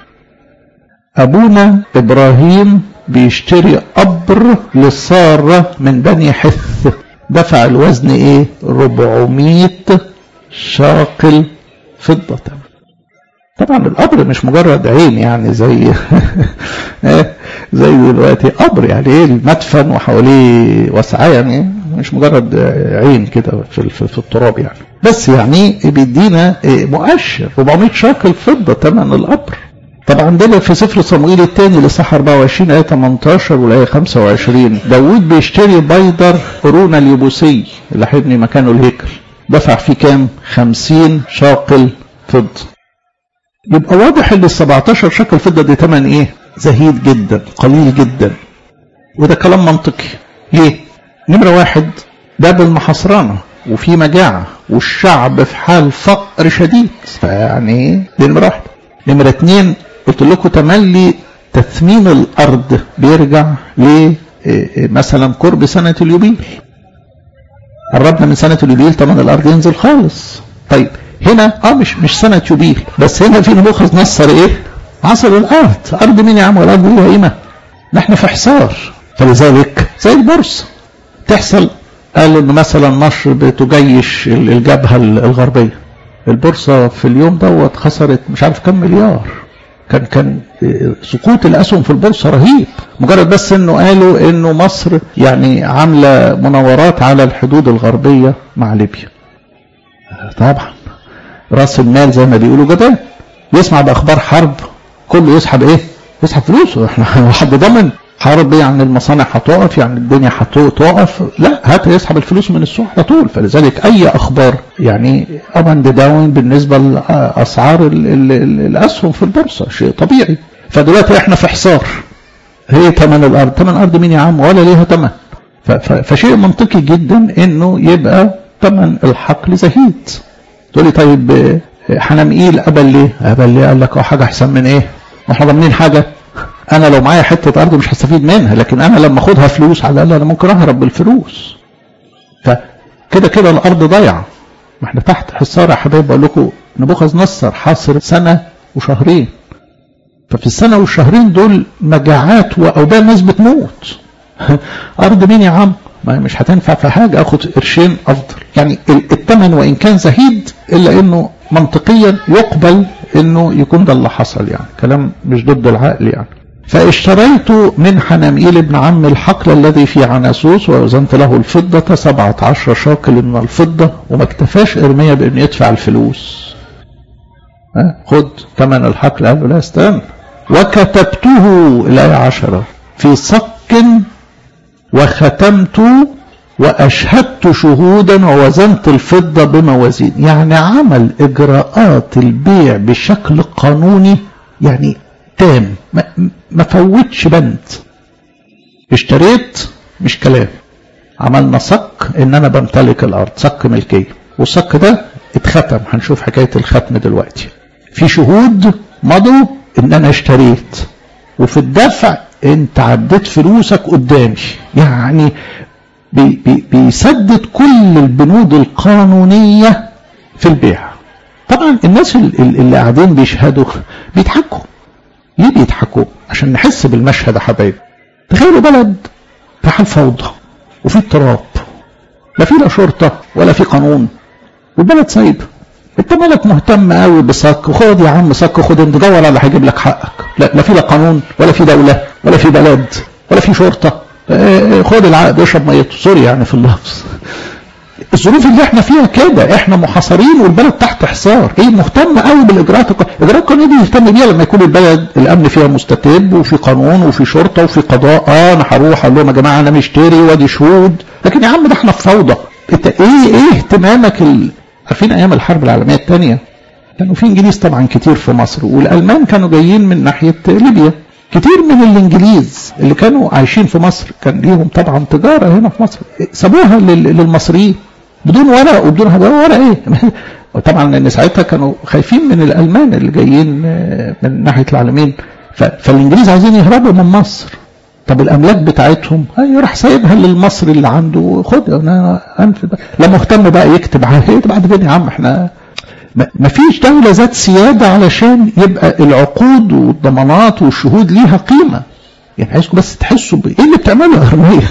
أبونا إبراهيم بيشتري قبر للسارة من بني حث دفع الوزن إيه 400 شاقل فضة طبعا القبر مش مجرد عين يعني زي زي دلوقتي قبر يعني ايه المدفن وحواليه وسعه يعني مش مجرد عين كده في, في التراب يعني بس يعني بيدينا مؤشر 400 شاكل فضه ثمن القبر طبعا عندنا في سفر صموئيل الثاني لصح 24 آية 18 والآية 25 داوود بيشتري بيدر قرون اليبوسي اللي هيبني مكانه الهيكل دفع فيه كام؟ 50 شاقل فضة يبقى واضح ان ال 17 شكل فضه دي ثمن ايه؟ زهيد جدا قليل جدا وده كلام منطقي ليه؟ نمره واحد ده بالمحصرانه وفي مجاعه والشعب في حال فقر شديد فيعني دي نمره واحده نمره اثنين قلت لكم تملي تثمين الارض بيرجع ل مثلا قرب سنه اليوبيل قربنا من سنه اليوبيل ثمن الارض ينزل خالص طيب هنا اه مش مش سنة يوبيل بس هنا في نبوخذ نصر ايه؟ عصر الارض ارض مين يا عم والارض ليها قيمة نحن في حصار فلذلك زي البورصة تحصل قال ان مثلا مصر بتجيش الجبهة الغربية البورصة في اليوم دوت خسرت مش عارف كم مليار كان كان سقوط الاسهم في البورصه رهيب مجرد بس انه قالوا انه مصر يعني عامله مناورات على الحدود الغربيه مع ليبيا طبعا راس المال زي ما بيقولوا جبان يسمع باخبار حرب كله يسحب ايه يسحب فلوسه احنا حد ضمن حرب يعني المصانع هتقف يعني الدنيا هتقف لا هات يسحب الفلوس من السوق على طول فلذلك اي اخبار يعني اب اند داون بالنسبه لاسعار ال ال ال الاسهم في البورصه شيء طبيعي فدلوقتي احنا في حصار هي ثمن الارض ثمن الارض مين يا عم ولا ليها ثمن فشيء منطقي جدا انه يبقى ثمن الحقل زهيد تقول لي طيب حنمقيل قبل ليه قبل ليه قال لك اه حاجه احسن من ايه احنا ضامنين حاجه انا لو معايا حته ارض مش هستفيد منها لكن انا لما اخدها فلوس على الاقل انا ممكن اهرب بالفلوس فكده كده الارض ضايعه ما احنا تحت حصار يا حبايب بقول لكم نبوخذ نصر حاصر سنه وشهرين ففي السنه والشهرين دول مجاعات واوبئه ناس بتموت ارض مين يا عم ما مش هتنفع في حاجه اخد قرشين افضل يعني الثمن وان كان زهيد الا انه منطقيا يقبل انه يكون ده اللي حصل يعني كلام مش ضد العقل يعني فاشتريت من حنميل ابن عم الحقل الذي في عناسوس ووزنت له الفضة سبعة عشر شاكل من الفضة وما اكتفاش ارميا بانه يدفع الفلوس ها خد ثمن الحقل قال له لا استنى وكتبته الآية عشرة في صك وختمت وأشهدت شهودا ووزنت الفضة بموازين يعني عمل إجراءات البيع بشكل قانوني يعني تام ما, ما فوتش بند اشتريت مش كلام عملنا صك ان انا بمتلك الارض صك ملكيه والصك ده اتختم هنشوف حكايه الختم دلوقتي في شهود مضوا ان انا اشتريت وفي الدفع انت عديت فلوسك قدامي يعني بي بي بيسدد كل البنود القانونية في البيع طبعا الناس اللي قاعدين بيشهدوا بيضحكوا ليه بيضحكوا عشان نحس بالمشهد يا حبايبي تخيلوا بلد في حال فوضى وفي اضطراب لا في لا شرطة ولا في قانون والبلد سايبه انت مالك مهتم قوي بصك خد يا عم صك خد انت دور على اللي هيجيب لك حقك لا لا في لا قانون ولا في دوله ولا في بلد ولا في شرطه اه خد العقد اشرب ميته سوري يعني في اللفظ الظروف اللي احنا فيها كده احنا محاصرين والبلد تحت حصار ايه مهتم قوي بالاجراءات الاجراءات القانونيه دي يهتم بيها لما يكون البلد الامن فيها مستتب وفي قانون وفي شرطه وفي قضاء اه انا هروح اقول لهم يا جماعه انا مشتري وادي شهود لكن يا عم ده احنا في فوضى انت ايه ايه اهتمامك ال... عارفين ايام الحرب العالميه الثانيه كانوا في انجليز طبعا كتير في مصر والالمان كانوا جايين من ناحيه ليبيا كتير من الانجليز اللي كانوا عايشين في مصر كان ليهم طبعا تجاره هنا في مصر سابوها للمصريين بدون ورق وبدون حاجه ورق ايه طبعا لان ساعتها كانوا خايفين من الالمان اللي جايين من ناحيه العالمين فالانجليز عايزين يهربوا من مصر طب الاملاك بتاعتهم هي راح سايبها للمصري اللي عنده خد انا انفذ لا مهتم بقى يكتب يكتب بعد فين يا عم احنا ما فيش دولة ذات سيادة علشان يبقى العقود والضمانات والشهود ليها قيمة يعني عايزكم بس تحسوا بايه اللي بتعمله أرمية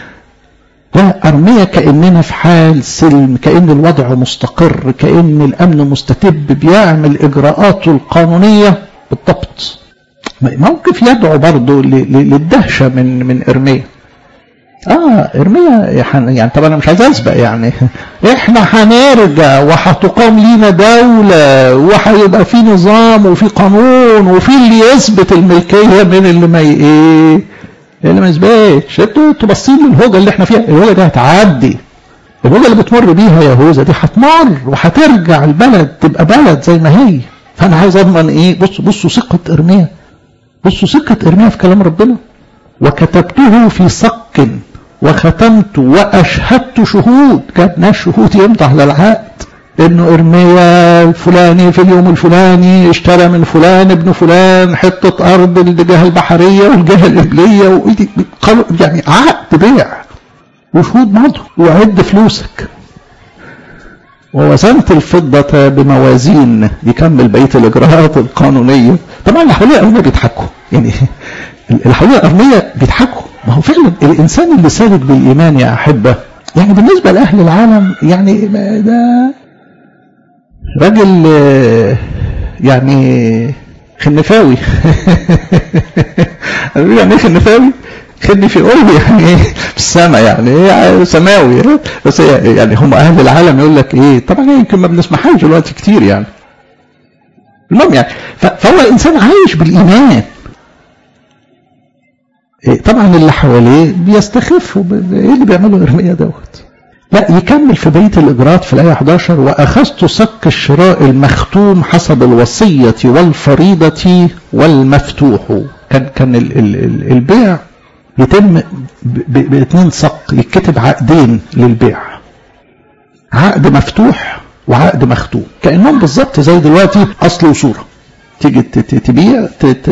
لا أرمية كأننا في حال سلم كأن الوضع مستقر كأن الأمن مستتب بيعمل إجراءاته القانونية بالضبط موقف يدعو برضه للدهشة من من إرميا اه ارميا يعني طبعا انا مش عايز اسبق يعني احنا هنرجع وهتقام لينا دولة وهيبقى في نظام وفي قانون وفي اللي يثبت الملكية من اللي ما ايه اللي ما يثبتش انتوا انتوا باصين للهوجة اللي احنا فيها الهوجة دي هتعدي الهوجة اللي بتمر بيها يهوذا دي هتمر وهترجع البلد تبقى بلد زي ما هي فانا عايز اضمن ايه بصوا بصوا ثقة ارميا بصوا ثقة ارميا في كلام ربنا وكتبته في صك وختمت واشهدت شهود جاب ناس شهود يمضي على العقد انه ارميا الفلاني في اليوم الفلاني اشترى من فلان ابن فلان حته ارض الجهه البحريه والجهه القبليه يعني عقد بيع وشهود مضوا وعد فلوسك ووزنت الفضة بموازين يكمل بقية الإجراءات القانونية طبعا اللي حواليه أرمية بيضحكوا يعني اللي حواليه أرمية بيضحكوا ما هو فعلا الإنسان اللي سالك بالإيمان يا أحبة يعني بالنسبة لأهل العالم يعني ده راجل يعني خنفاوي يعني ايه خنفاوي؟ خدني في قلبي يعني ايه في السماء يعني ايه سماوي بس يعني هم اهل العالم يقول لك ايه طبعا يمكن ما بنسمعهاش دلوقتي كتير يعني المهم يعني فهو انسان عايش بالايمان إيه طبعا اللي حواليه بيستخفوا ايه اللي بيعمله ارميا دوت لا يكمل في بيت الإجراءات في الآية 11 وأخذت صك الشراء المختوم حسب الوصية والفريضة والمفتوح كان كان ال ال البيع يتم باثنين صك يتكتب عقدين للبيع عقد مفتوح وعقد مختوم كانهم بالظبط زي دلوقتي اصل وصوره تيجي تبيع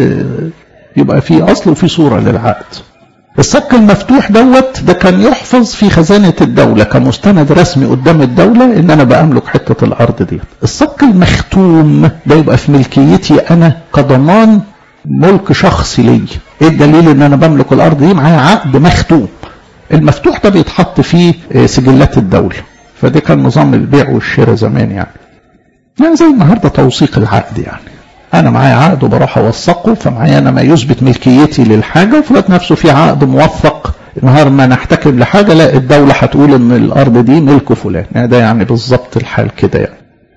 يبقى في اصل وفي صوره للعقد الصك المفتوح دوت ده كان يحفظ في خزانة الدولة كمستند رسمي قدام الدولة ان انا بأملك حتة الارض دي الصك المختوم ده يبقى في ملكيتي انا كضمان ملك شخصي لي ايه الدليل ان انا بملك الارض دي معايا عقد مختوم المفتوح ده بيتحط فيه سجلات الدولة فده كان نظام البيع والشراء زمان يعني يعني زي النهارده توثيق العقد يعني انا معايا عقد وبروح اوثقه فمعايا انا ما يثبت ملكيتي للحاجه وفي الوقت نفسه في عقد موثق نهار ما نحتكم لحاجه لا الدوله هتقول ان الارض دي ملك فلان يعني ده يعني بالظبط الحال كده يعني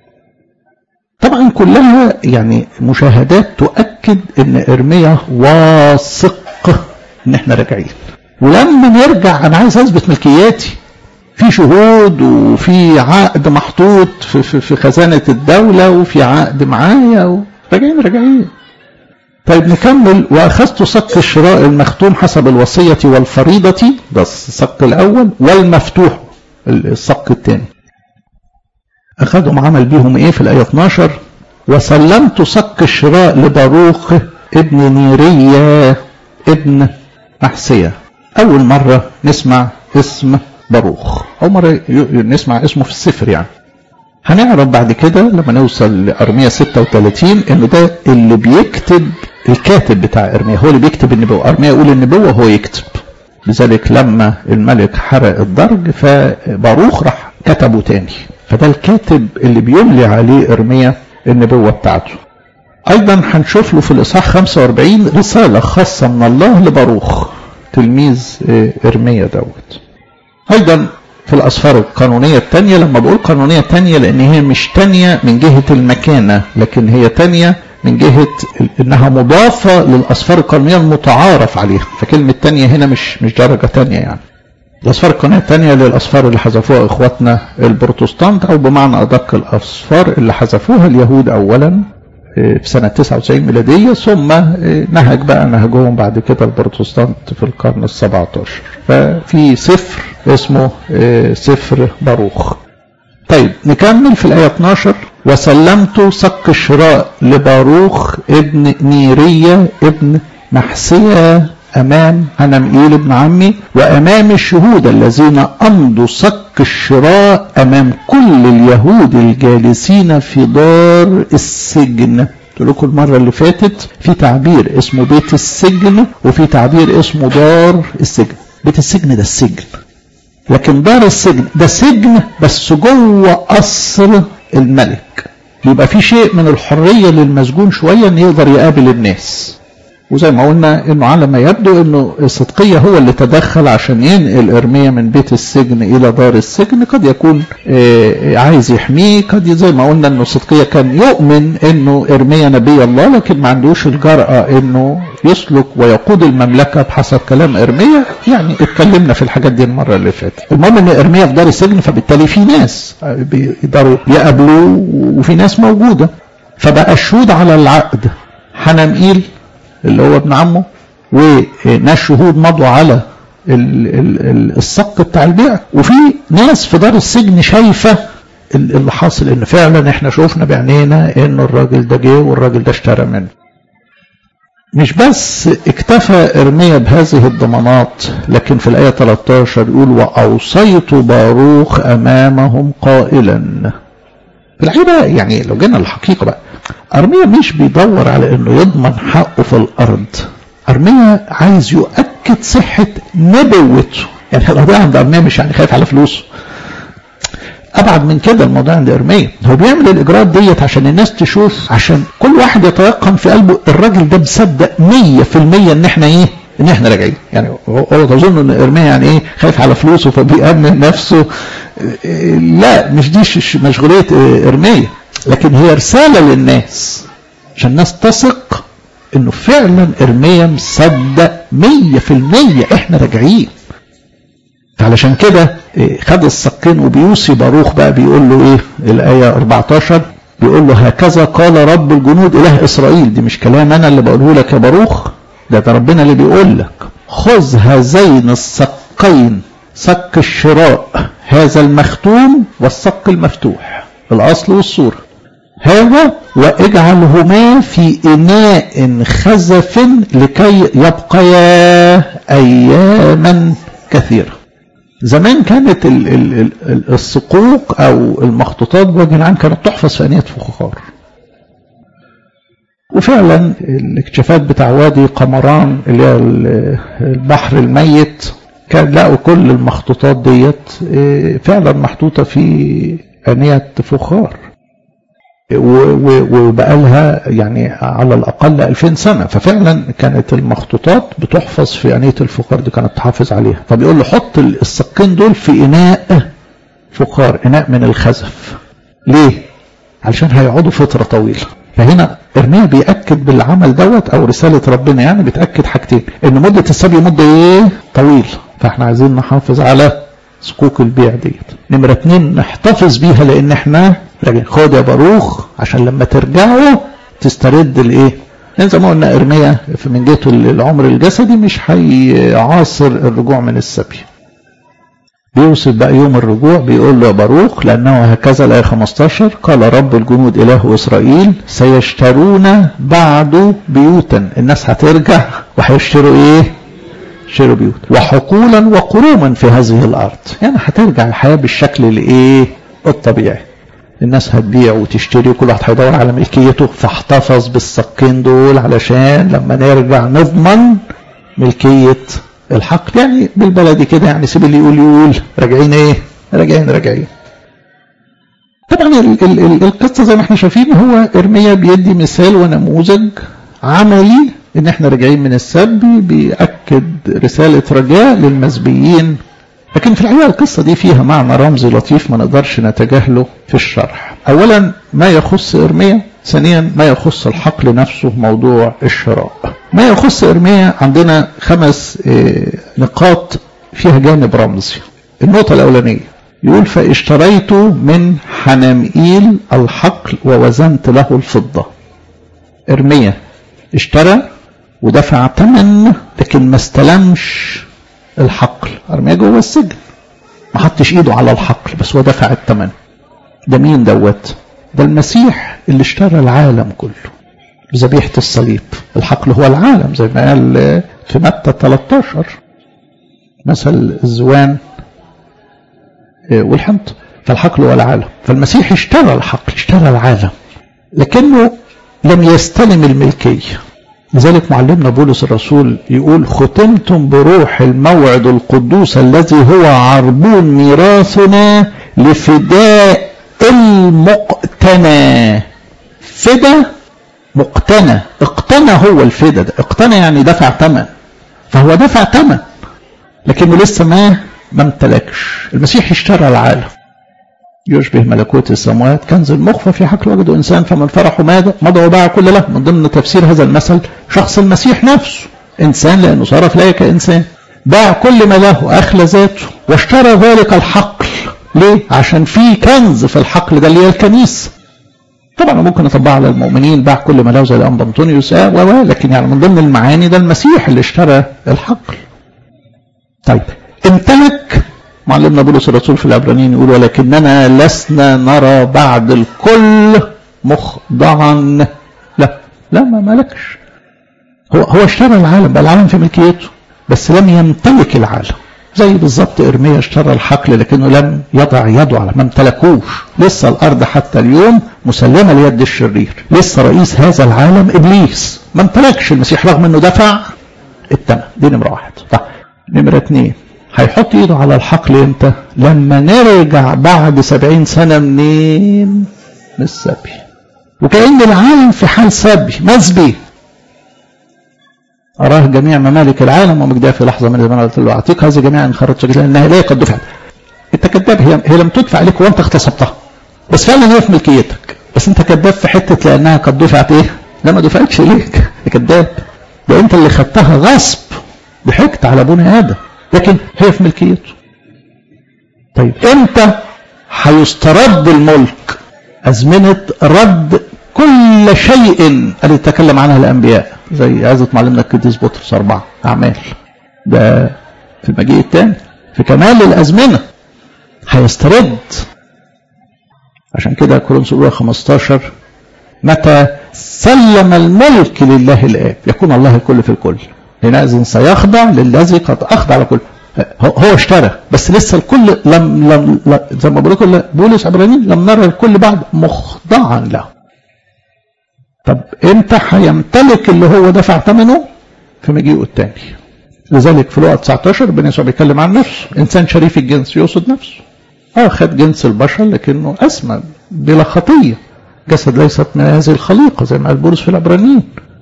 طبعا كلها يعني مشاهدات تؤكد ان ارميا واثق ان احنا راجعين ولما نرجع انا عايز اثبت ملكياتي في شهود وفي عقد محطوط في, في, في خزانة الدولة وفي عقد معايا و... راجعين راجعين طيب نكمل وأخذت صك الشراء المختوم حسب الوصية والفريضة ده الصك الأول والمفتوح الصك الثاني أخذهم عمل بيهم إيه في الآية 12 وسلمت صك الشراء لباروخ ابن نيرية ابن أحسية أول مرة نسمع اسم باروخ أول مرة نسمع اسمه في السفر يعني هنعرف بعد كده لما نوصل لأرمية 36 إنه ده اللي بيكتب الكاتب بتاع إرميا هو اللي بيكتب النبوة أرميا يقول النبوة هو يكتب لذلك لما الملك حرق الدرج فباروخ راح كتبه تاني فده الكاتب اللي بيملي عليه إرميا النبوة بتاعته أيضا هنشوف له في الإصحاح 45 رسالة خاصة من الله لباروخ تلميذ إرميا دوت أيضا في الأسفار القانونية الثانية لما بقول قانونية تانية لأن هي مش تانية من جهة المكانة لكن هي تانية من جهة إنها مضافة للأسفار القانونية المتعارف عليها فكلمة تانية هنا مش مش درجة تانية يعني الأسفار القانونية الثانية للأسفار اللي حذفوها إخواتنا البروتستانت أو بمعنى أدق الأسفار اللي حذفوها اليهود أولا في سنة 99 ميلادية ثم نهج بقى نهجهم بعد كده البروتستانت في القرن ال 17 ففي سفر اسمه سفر باروخ طيب نكمل في الآية 12 وسلمت صك الشراء لباروخ ابن نيرية ابن محسية أمام هنمئيل ابن عمي وأمام الشهود الذين أمضوا صك الشراء أمام كل اليهود الجالسين في دار السجن قلت لكم المرة اللي فاتت في تعبير اسمه بيت السجن وفي تعبير اسمه دار السجن بيت السجن ده السجن لكن دار السجن ده سجن بس جوه قصر الملك يبقى في شيء من الحرية للمسجون شوية ان يقدر يقابل الناس وزي ما قلنا انه على ما يبدو انه الصدقية هو اللي تدخل عشان ينقل ارميا من بيت السجن الى دار السجن قد يكون عايز يحميه قد زي ما قلنا انه الصدقية كان يؤمن انه ارميا نبي الله لكن ما عندوش الجرأة انه يسلك ويقود المملكة بحسب كلام ارميا يعني اتكلمنا في الحاجات دي المرة اللي فاتت المهم ان ارميا في دار السجن فبالتالي في ناس بيقدروا يقابلوه وفي ناس موجودة فبقى الشهود على العقد حنمئيل اللي هو ابن عمه وناس شهود مضوا على الصك بتاع البيع وفي ناس في دار السجن شايفه اللي حاصل ان فعلا احنا شفنا بعينينا ان الراجل ده جه والراجل ده اشترى منه مش بس اكتفى ارميا بهذه الضمانات لكن في الايه 13 يقول واوصيت باروخ امامهم قائلا في الحقيقه يعني لو جينا للحقيقه بقى أرميا مش بيدور على أنه يضمن حقه في الأرض أرميا عايز يؤكد صحة نبوته يعني القضية عند أرميا مش يعني خايف على فلوسه أبعد من كده الموضوع عند إرميا هو بيعمل الإجراءات ديت عشان الناس تشوف عشان كل واحد يتيقن في قلبه الراجل ده مصدق 100% إن إحنا إيه ان احنا راجعين يعني هو تظن ان ارميا يعني ايه خايف على فلوسه فبيأمن نفسه لا مش دي مشغوليه ارميا لكن هي رسالة للناس عشان الناس تثق انه فعلا ارميا مصدق مية في المية احنا راجعين علشان كده خد السقين وبيوصي باروخ بقى بيقول له ايه الاية 14 بيقول له هكذا قال رب الجنود اله اسرائيل دي مش كلام انا اللي بقوله لك يا باروخ ده ده ربنا اللي بيقول لك خذ هذين السقين سك الشراء هذا المختوم والصك المفتوح الأصل والصورة هذا واجعلهما في إناء خزف لكي يبقيا أياما كثيرة زمان كانت ال ال ال الصقوق أو المخطوطات بوجه العام كانت تحفظ في أنية فخار وفعلا الاكتشافات بتاع وادي قمران اللي هي البحر الميت كان لقوا كل المخطوطات ديت فعلا محطوطة في أنية فخار وبقى لها يعني على الأقل 2000 سنة ففعلا كانت المخطوطات بتحفظ في أنية الفخار دي كانت تحافظ عليها فبيقول له حط السكين دول في إناء فخار إناء من الخزف ليه؟ علشان هيقعدوا فترة طويلة فهنا ارميا بيأكد بالعمل دوت او رسالة ربنا يعني بتأكد حاجتين ان مدة السبي مدة ايه طويل فاحنا عايزين نحافظ على صكوك البيع ديت نمرة اتنين نحتفظ بيها لان احنا خد يا باروخ عشان لما ترجعوا تسترد الايه لان زي ما قلنا ارميا من جهته العمر الجسدي مش هيعاصر الرجوع من السبي بيوصف بقى يوم الرجوع بيقول له يا باروخ لأنه هكذا الآية 15 قال رب الجنود إله إسرائيل سيشترون بعد بيوتا الناس هترجع وهيشتروا إيه؟ يشتروا بيوت وحقولا وقروما في هذه الأرض يعني هترجع الحياة بالشكل الإيه؟ الطبيعي الناس هتبيع وتشتري وكل واحد هيدور على ملكيته فاحتفظ بالسقين دول علشان لما نرجع نضمن ملكية الحق يعني بالبلدي كده يعني سيب اللي يقول يقول راجعين ايه راجعين راجعين طبعا ال ال ال القصه زي ما احنا شايفين هو ارميا بيدي مثال ونموذج عملي ان احنا راجعين من السبي بيأكد رسالة رجاء للمسبيين لكن في الحقيقة القصة دي فيها معنى رمزي لطيف ما نقدرش نتجاهله في الشرح اولا ما يخص ارميا ثانيا ما يخص الحقل نفسه موضوع الشراء ما يخص إرميا عندنا خمس نقاط فيها جانب رمزي النقطة الأولانية يقول فاشتريت من حنامئيل الحقل ووزنت له الفضة إرميا اشترى ودفع ثمن لكن ما استلمش الحقل إرميا جوه السجن ما حطش ايده على الحقل بس هو دفع الثمن ده مين دوت ده المسيح اللي اشترى العالم كله بذبيحة الصليب الحقل هو العالم زي ما قال في متى 13 مثل الزوان والحنط فالحقل هو العالم فالمسيح اشترى الحقل اشترى العالم لكنه لم يستلم الملكية لذلك معلمنا بولس الرسول يقول ختمتم بروح الموعد القدوس الذي هو عربون ميراثنا لفداء المقتنى فدا مقتنى اقتنى هو الفدا ده اقتنى يعني دفع ثمن فهو دفع ثمن لكنه لسه ما ما امتلكش المسيح اشترى العالم يشبه ملكوت السماوات كنز المخفى في حقل وجده انسان فمن فرحه ماذا مضى وباع كل له من ضمن تفسير هذا المثل شخص المسيح نفسه انسان لانه صار في كانسان باع كل ما له اخلى ذاته واشترى ذلك الحقل ليه عشان في كنز في الحقل ده اللي هي الكنيسه طبعا ممكن نطبقها على المؤمنين باع كل ما له زي الانبا انطونيوس و لكن يعني من ضمن المعاني ده المسيح اللي اشترى الحقل. طيب امتلك معلمنا بولس الرسول في العبرانيين يقول ولكننا لسنا نرى بعد الكل مخضعا لا لا ما ملكش هو هو اشترى العالم بقى العالم في ملكيته بس لم يمتلك العالم زي بالظبط ارميا اشترى الحقل لكنه لم يضع يده على ما امتلكوش لسه الارض حتى اليوم مسلمه ليد الشرير لسه رئيس هذا العالم ابليس ما امتلكش المسيح رغم انه دفع الثمن دي نمره واحد طيب نمره اثنين هيحط ايده على الحقل امتى لما نرجع بعد سبعين سنة منين من السبي وكأن العالم في حال سبي مسبي أراه جميع ممالك العالم ومجدها في لحظة من الزمان قلت له أعطيك هذه جميعا خرجت لأنها لا قد دفعت أنت كذاب هي, هي لم تدفع عليك وأنت اغتصبتها بس فعلا هي في ملكيتك بس أنت كذاب في حتة لأنها قد دفعت إيه؟ لا ما دفعتش ليك كذاب ده أنت اللي خدتها غصب ضحكت على بني آدم لكن هي في ملكيته طيب امتى هيسترد الملك أزمنة رد كل شيء اللي تكلم عنها الأنبياء زي عزة معلمنا القديس بطرس أربعة أعمال ده في المجيء الثاني في كمال الأزمنة هيسترد عشان كده كورنثوس الاولى 15 متى سلم الملك لله الاب يكون الله الكل في الكل حينئذ سيخضع للذي قد اخضع لكل هو اشترى بس لسه الكل لم لم زي ما بقول لكم بولس عبرانيين لم نرى الكل بعد مخضعا له طب امتى هيمتلك اللي هو دفع ثمنه في مجيئه الثاني لذلك في لقا 19 ربنا يسوع بيتكلم عن نفسه انسان شريف الجنس يقصد نفسه اه خد جنس البشر لكنه اسمى بلا خطيه جسد ليست من هذه الخليقه زي ما قال بولس في العبرانيين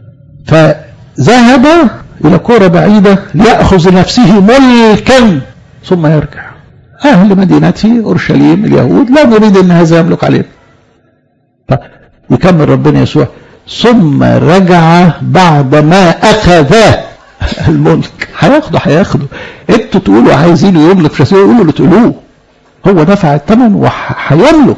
فذهب الى كوره بعيده لياخذ لنفسه ملكا ثم يرجع اهل مدينته اورشليم اليهود لا نريد ان هذا يملك علينا يكمل ربنا يسوع ثم رجع بعد ما اخذ الملك هياخده هياخده انتوا تقولوا عايزينه يملك في شخصيه يقولوا اللي تقولوه هو دفع الثمن وهيملك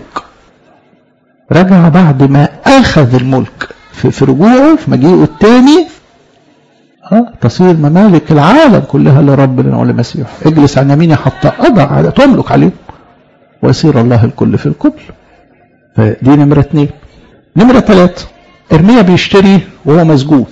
رجع بعد ما اخذ الملك في, في رجوعه في مجيئه الثاني اه تصير ممالك العالم كلها لربنا ولمسيحه اجلس عن يميني حتى اضع على تملك عليهم ويصير الله الكل في الكل فدي نمرة اثنين نمرة ثلاثة ارميا بيشتري وهو مسجون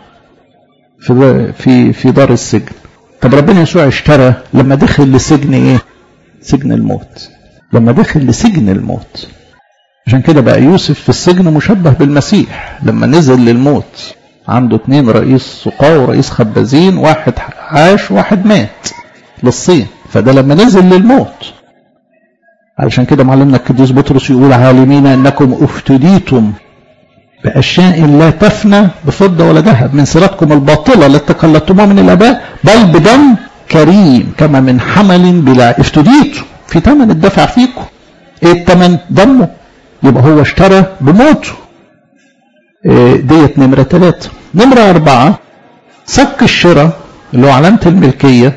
في في في دار السجن طب ربنا يسوع اشترى لما دخل لسجن ايه سجن الموت لما دخل لسجن الموت عشان كده بقى يوسف في السجن مشبه بالمسيح لما نزل للموت عنده اتنين رئيس سقاة ورئيس خبازين واحد عاش واحد مات للصين فده لما نزل للموت علشان كده معلمنا القديس بطرس يقول عالمين انكم افتديتم باشياء لا تفنى بفضه ولا ذهب من سيرتكم الباطله التي تقلدتموها من الاباء بل بدم كريم كما من حمل بلا افتديتم في ثمن الدفع فيكم ايه الثمن دمه يبقى هو اشترى بموته إيه ديت نمرة ثلاثة نمرة أربعة صك الشراء اللي هو علامة الملكية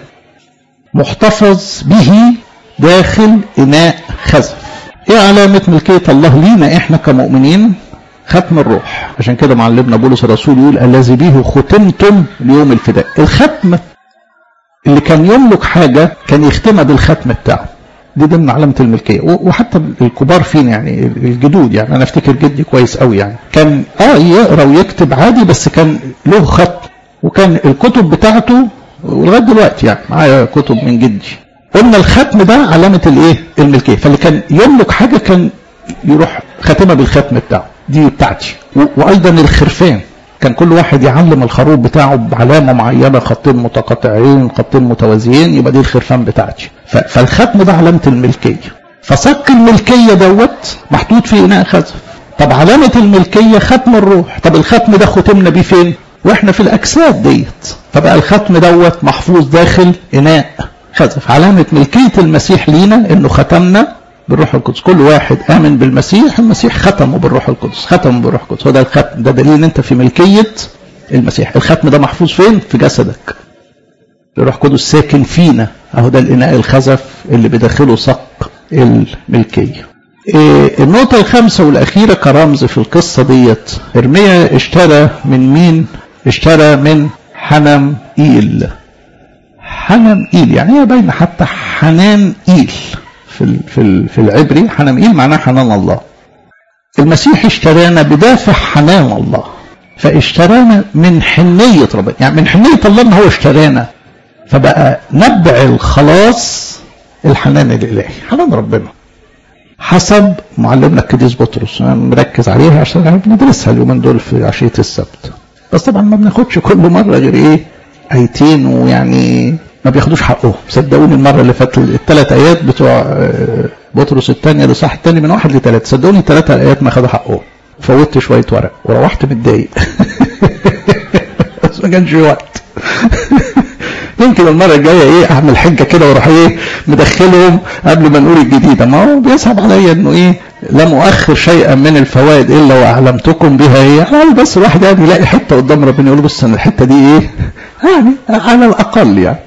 محتفظ به داخل إناء خزف إيه علامة ملكية الله لينا إحنا كمؤمنين ختم الروح عشان كده معلمنا بولس الرسول يقول الذي به ختمتم ليوم الفداء الختم اللي كان يملك حاجة كان يختمها بالختم بتاعه دي ضمن علامة الملكية وحتى الكبار فينا يعني الجدود يعني أنا أفتكر جدي كويس قوي يعني كان آه يقرأ ويكتب عادي بس كان له ختم وكان الكتب بتاعته ولغاية دلوقتي يعني معايا كتب من جدي قلنا الختم ده علامة الإيه؟ الملكية فاللي كان يملك حاجة كان يروح ختمها بالختم بتاعه دي بتاعتي وأيضا الخرفان كان كل واحد يعلم الخروف بتاعه بعلامة معينة خطين متقاطعين خطين متوازيين يبقى دي الخرفان بتاعتي فالختم ده علامة الملكية فصك الملكية دوت محطوط في إناء خزف طب علامة الملكية ختم الروح طب الختم ده ختمنا بيه فين واحنا في الأجساد ديت فبقى الختم دوت محفوظ داخل إناء خزف علامة ملكية المسيح لينا إنه ختمنا بالروح القدس كل واحد آمن بالمسيح المسيح ختمه بالروح القدس ختمه بالروح القدس هو ده الختم ده دليل ان انت في ملكية المسيح الختم ده محفوظ فين في جسدك الروح القدس ساكن فينا اهو ده الاناء الخزف اللي بداخله صق الملكية إيه النقطة الخامسة والأخيرة كرمز في القصة ديت إرميا اشترى من مين؟ اشترى من حنم إيل حنم إيل يعني هي باينة حتى حنان إيل في في في العبري حنمئيل معناه حنان الله المسيح اشترانا بدافع حنان الله فاشترانا من حنية ربنا يعني من حنية الله ان هو اشترانا فبقى نبع الخلاص الحنان الالهي حنان ربنا حسب معلمنا القديس بطرس انا مركز عليها عشان بندرسها اليومين دول في عشيه السبت بس طبعا ما بناخدش كل مره غير ايه ايتين ويعني ما بياخدوش حقهم صدقوني المره اللي فاتت الثلاث ايات بتوع بطرس الثانيه الاصحاح الثاني من واحد لثلاثه صدقوني ثلاث ايات ما خدوا حقهم فوتت شويه ورق وروحت متضايق بس ما كانش وقت يمكن المره الجايه ايه اعمل حجه كده واروح ايه مدخلهم قبل ما نقول الجديده ما هو بيصعب عليا انه ايه لم اؤخر شيئا من الفوائد الا واعلمتكم بها ايه على بس الواحد يعني يلاقي حته قدام ربنا يقول بص انا الحته دي ايه يعني على الاقل يعني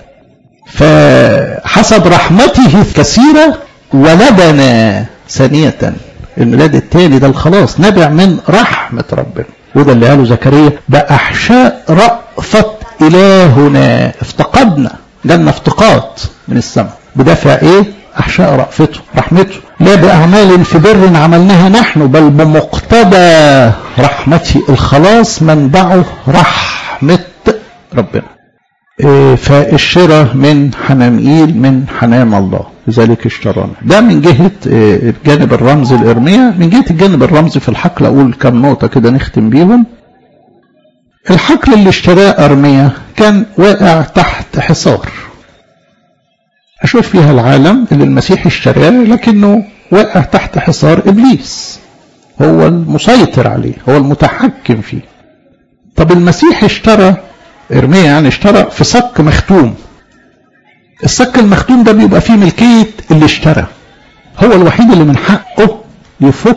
فحسب رحمته الكثيرة ولدنا ثانية الميلاد التالي ده الخلاص نبع من رحمة ربنا وده اللي قاله زكريا بأحشاء رأفة إلهنا افتقدنا جالنا افتقاد من السماء بدافع ايه أحشاء رأفته رحمته لا بأعمال في بر عملناها نحن بل بمقتضى رحمته الخلاص منبعه رحمة ربنا فالشراء من حنامئيل من حنام الله لذلك اشترانا ده من جهة الجانب الرمزي الإرمية من جهة الجانب الرمزي في الحقل أقول كم نقطة كده نختم بيهم الحقل اللي اشتراه أرمية كان واقع تحت حصار أشوف فيها العالم اللي المسيح اشتراه لكنه واقع تحت حصار إبليس هو المسيطر عليه هو المتحكم فيه طب المسيح اشترى إرميا يعني اشترى في صك مختوم الصك المختوم ده بيبقى فيه ملكية اللي اشترى هو الوحيد اللي من حقه يفك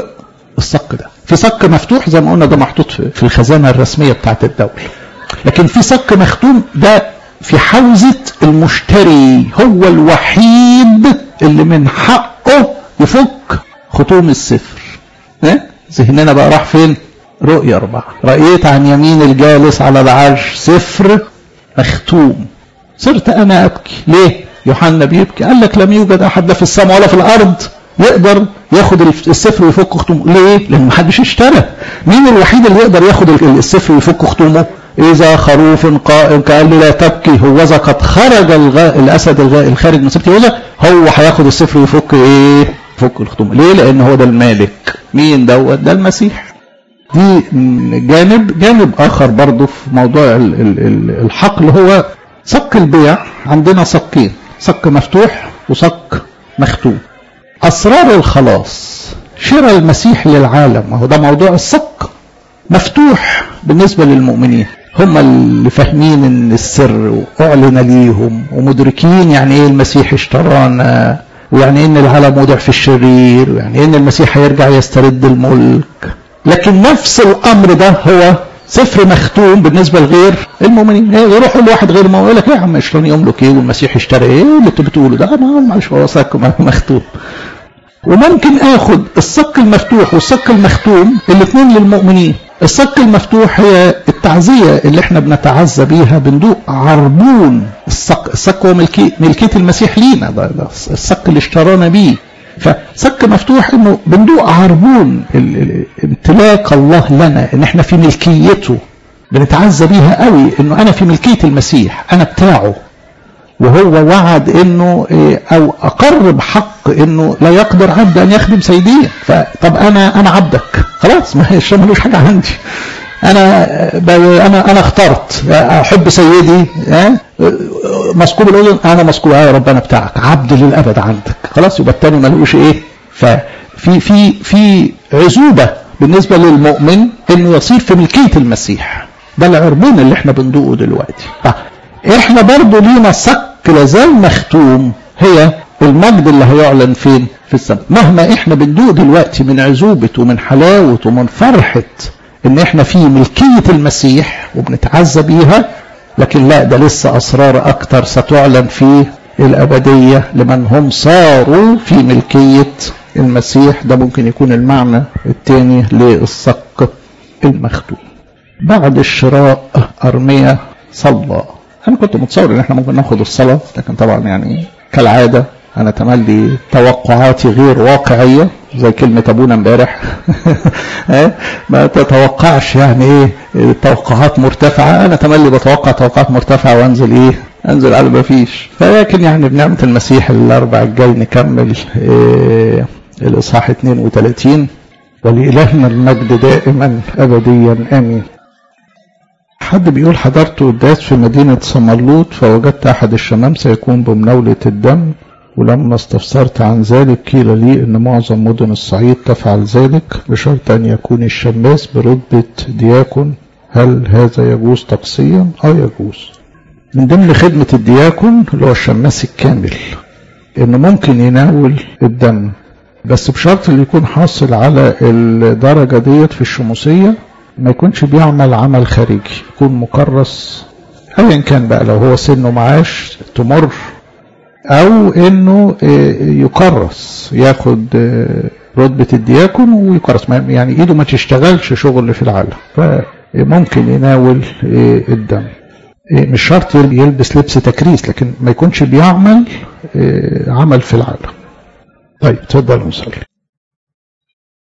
الصك ده في صك مفتوح زي ما قلنا ده محطوط في الخزانة الرسمية بتاعت الدولة لكن في صك مختوم ده في حوزة المشتري هو الوحيد اللي من حقه يفك ختوم السفر اه؟ ذهننا بقى راح فين رؤية أربعة رأيت عن يمين الجالس على العرش سفر مختوم صرت أنا أبكي ليه يوحنا بيبكي قال لك لم يوجد أحد لا في السماء ولا في الأرض يقدر ياخد السفر ويفك ختومه ليه لأن محدش اشترى مين الوحيد اللي يقدر ياخد السفر ويفك ختومه إذا خروف قائم قال لي لا تبكي هوذا قد خرج الغاء الأسد الغاء الخارج من سبت هوذا هو هياخد السفر ويفك إيه يفك الختوم ليه لأن هو ده المالك مين دوت ده المسيح دي جانب جانب آخر برضه في موضوع الحقل هو صك البيع عندنا صكين صك مفتوح وصك مختوم أسرار الخلاص شراء المسيح للعالم وهو ده موضوع الصك مفتوح بالنسبة للمؤمنين هم اللي فاهمين ان السر اعلن ليهم ومدركين يعني ايه المسيح اشترانا ويعني ايه ان العالم وضع في الشرير ويعني ايه ان المسيح هيرجع يسترد الملك لكن نفس الامر ده هو سفر مختوم بالنسبه لغير المؤمنين يروح لواحد غير مؤمن يقول لك يا عم اشتراني يملك ايه والمسيح اشترى ايه اللي انتوا بتقولوا ده انا معلش هو صك مختوم وممكن اخد الصك المفتوح والصك المختوم الاثنين للمؤمنين الصك المفتوح هي التعزية اللي احنا بنتعزى بيها بندوق عربون الصك الصك هو ملكي ملكية المسيح لينا ده, ده الصك اللي اشترانا بيه فصك مفتوح انه بندوق عربون امتلاك الله لنا ان احنا في ملكيته بنتعزى بيها قوي انه انا في ملكية المسيح انا بتاعه وهو وعد انه او اقر بحق انه لا يقدر عبد ان يخدم سيديه فطب انا انا عبدك خلاص ما هيش ملوش حاجه عندي انا انا انا اخترت احب سيدي مسكوب الاذن انا مسكوب يا رب انا بتاعك عبد للابد عندك خلاص يبقى الثاني ملوش ايه ففي في في عزوبه بالنسبه للمؤمن انه يصير في ملكيه المسيح ده العربون اللي احنا بندوقه دلوقتي احنا برضو لينا صك لازال مختوم هي المجد اللي هيعلن فين في السماء مهما احنا بندوق دلوقتي من عزوبة ومن حلاوة ومن فرحة ان احنا في ملكية المسيح وبنتعزى بيها لكن لا ده لسه اسرار اكتر ستعلن في الابدية لمن هم صاروا في ملكية المسيح ده ممكن يكون المعنى الثاني للصك المختوم بعد الشراء ارمية صلى انا كنت متصور ان احنا ممكن ناخد الصلاة لكن طبعا يعني كالعادة انا تملي توقعاتي غير واقعية زي كلمة ابونا امبارح ما تتوقعش يعني ايه توقعات مرتفعة انا تملي بتوقع توقعات مرتفعة وانزل ايه انزل على ما فيش فلكن يعني بنعمة المسيح الاربع الجاي نكمل إيه الاصحاح 32 ولإلهنا المجد دائما ابديا امين حد بيقول حضرت قداس في مدينة صملوط فوجدت أحد الشمام سيكون بمناولة الدم ولما استفسرت عن ذلك قيل لي أن معظم مدن الصعيد تفعل ذلك بشرط أن يكون الشماس برتبة دياكون هل هذا يجوز طقسيا؟ أه يجوز من ضمن خدمة الدياكون اللي هو الشماس الكامل إنه ممكن يناول الدم بس بشرط اللي يكون حاصل على الدرجة ديت في الشموسية ما يكونش بيعمل عمل خارجي يكون مكرس ايا كان بقى لو هو سنه معاش تمر او انه يكرس ياخد رتبة الدياكون ويكرس يعني ايده ما تشتغلش شغل في العالم فممكن يناول الدم مش شرط يلبس لبس تكريس لكن ما يكونش بيعمل عمل في العالم طيب تفضلوا نصلي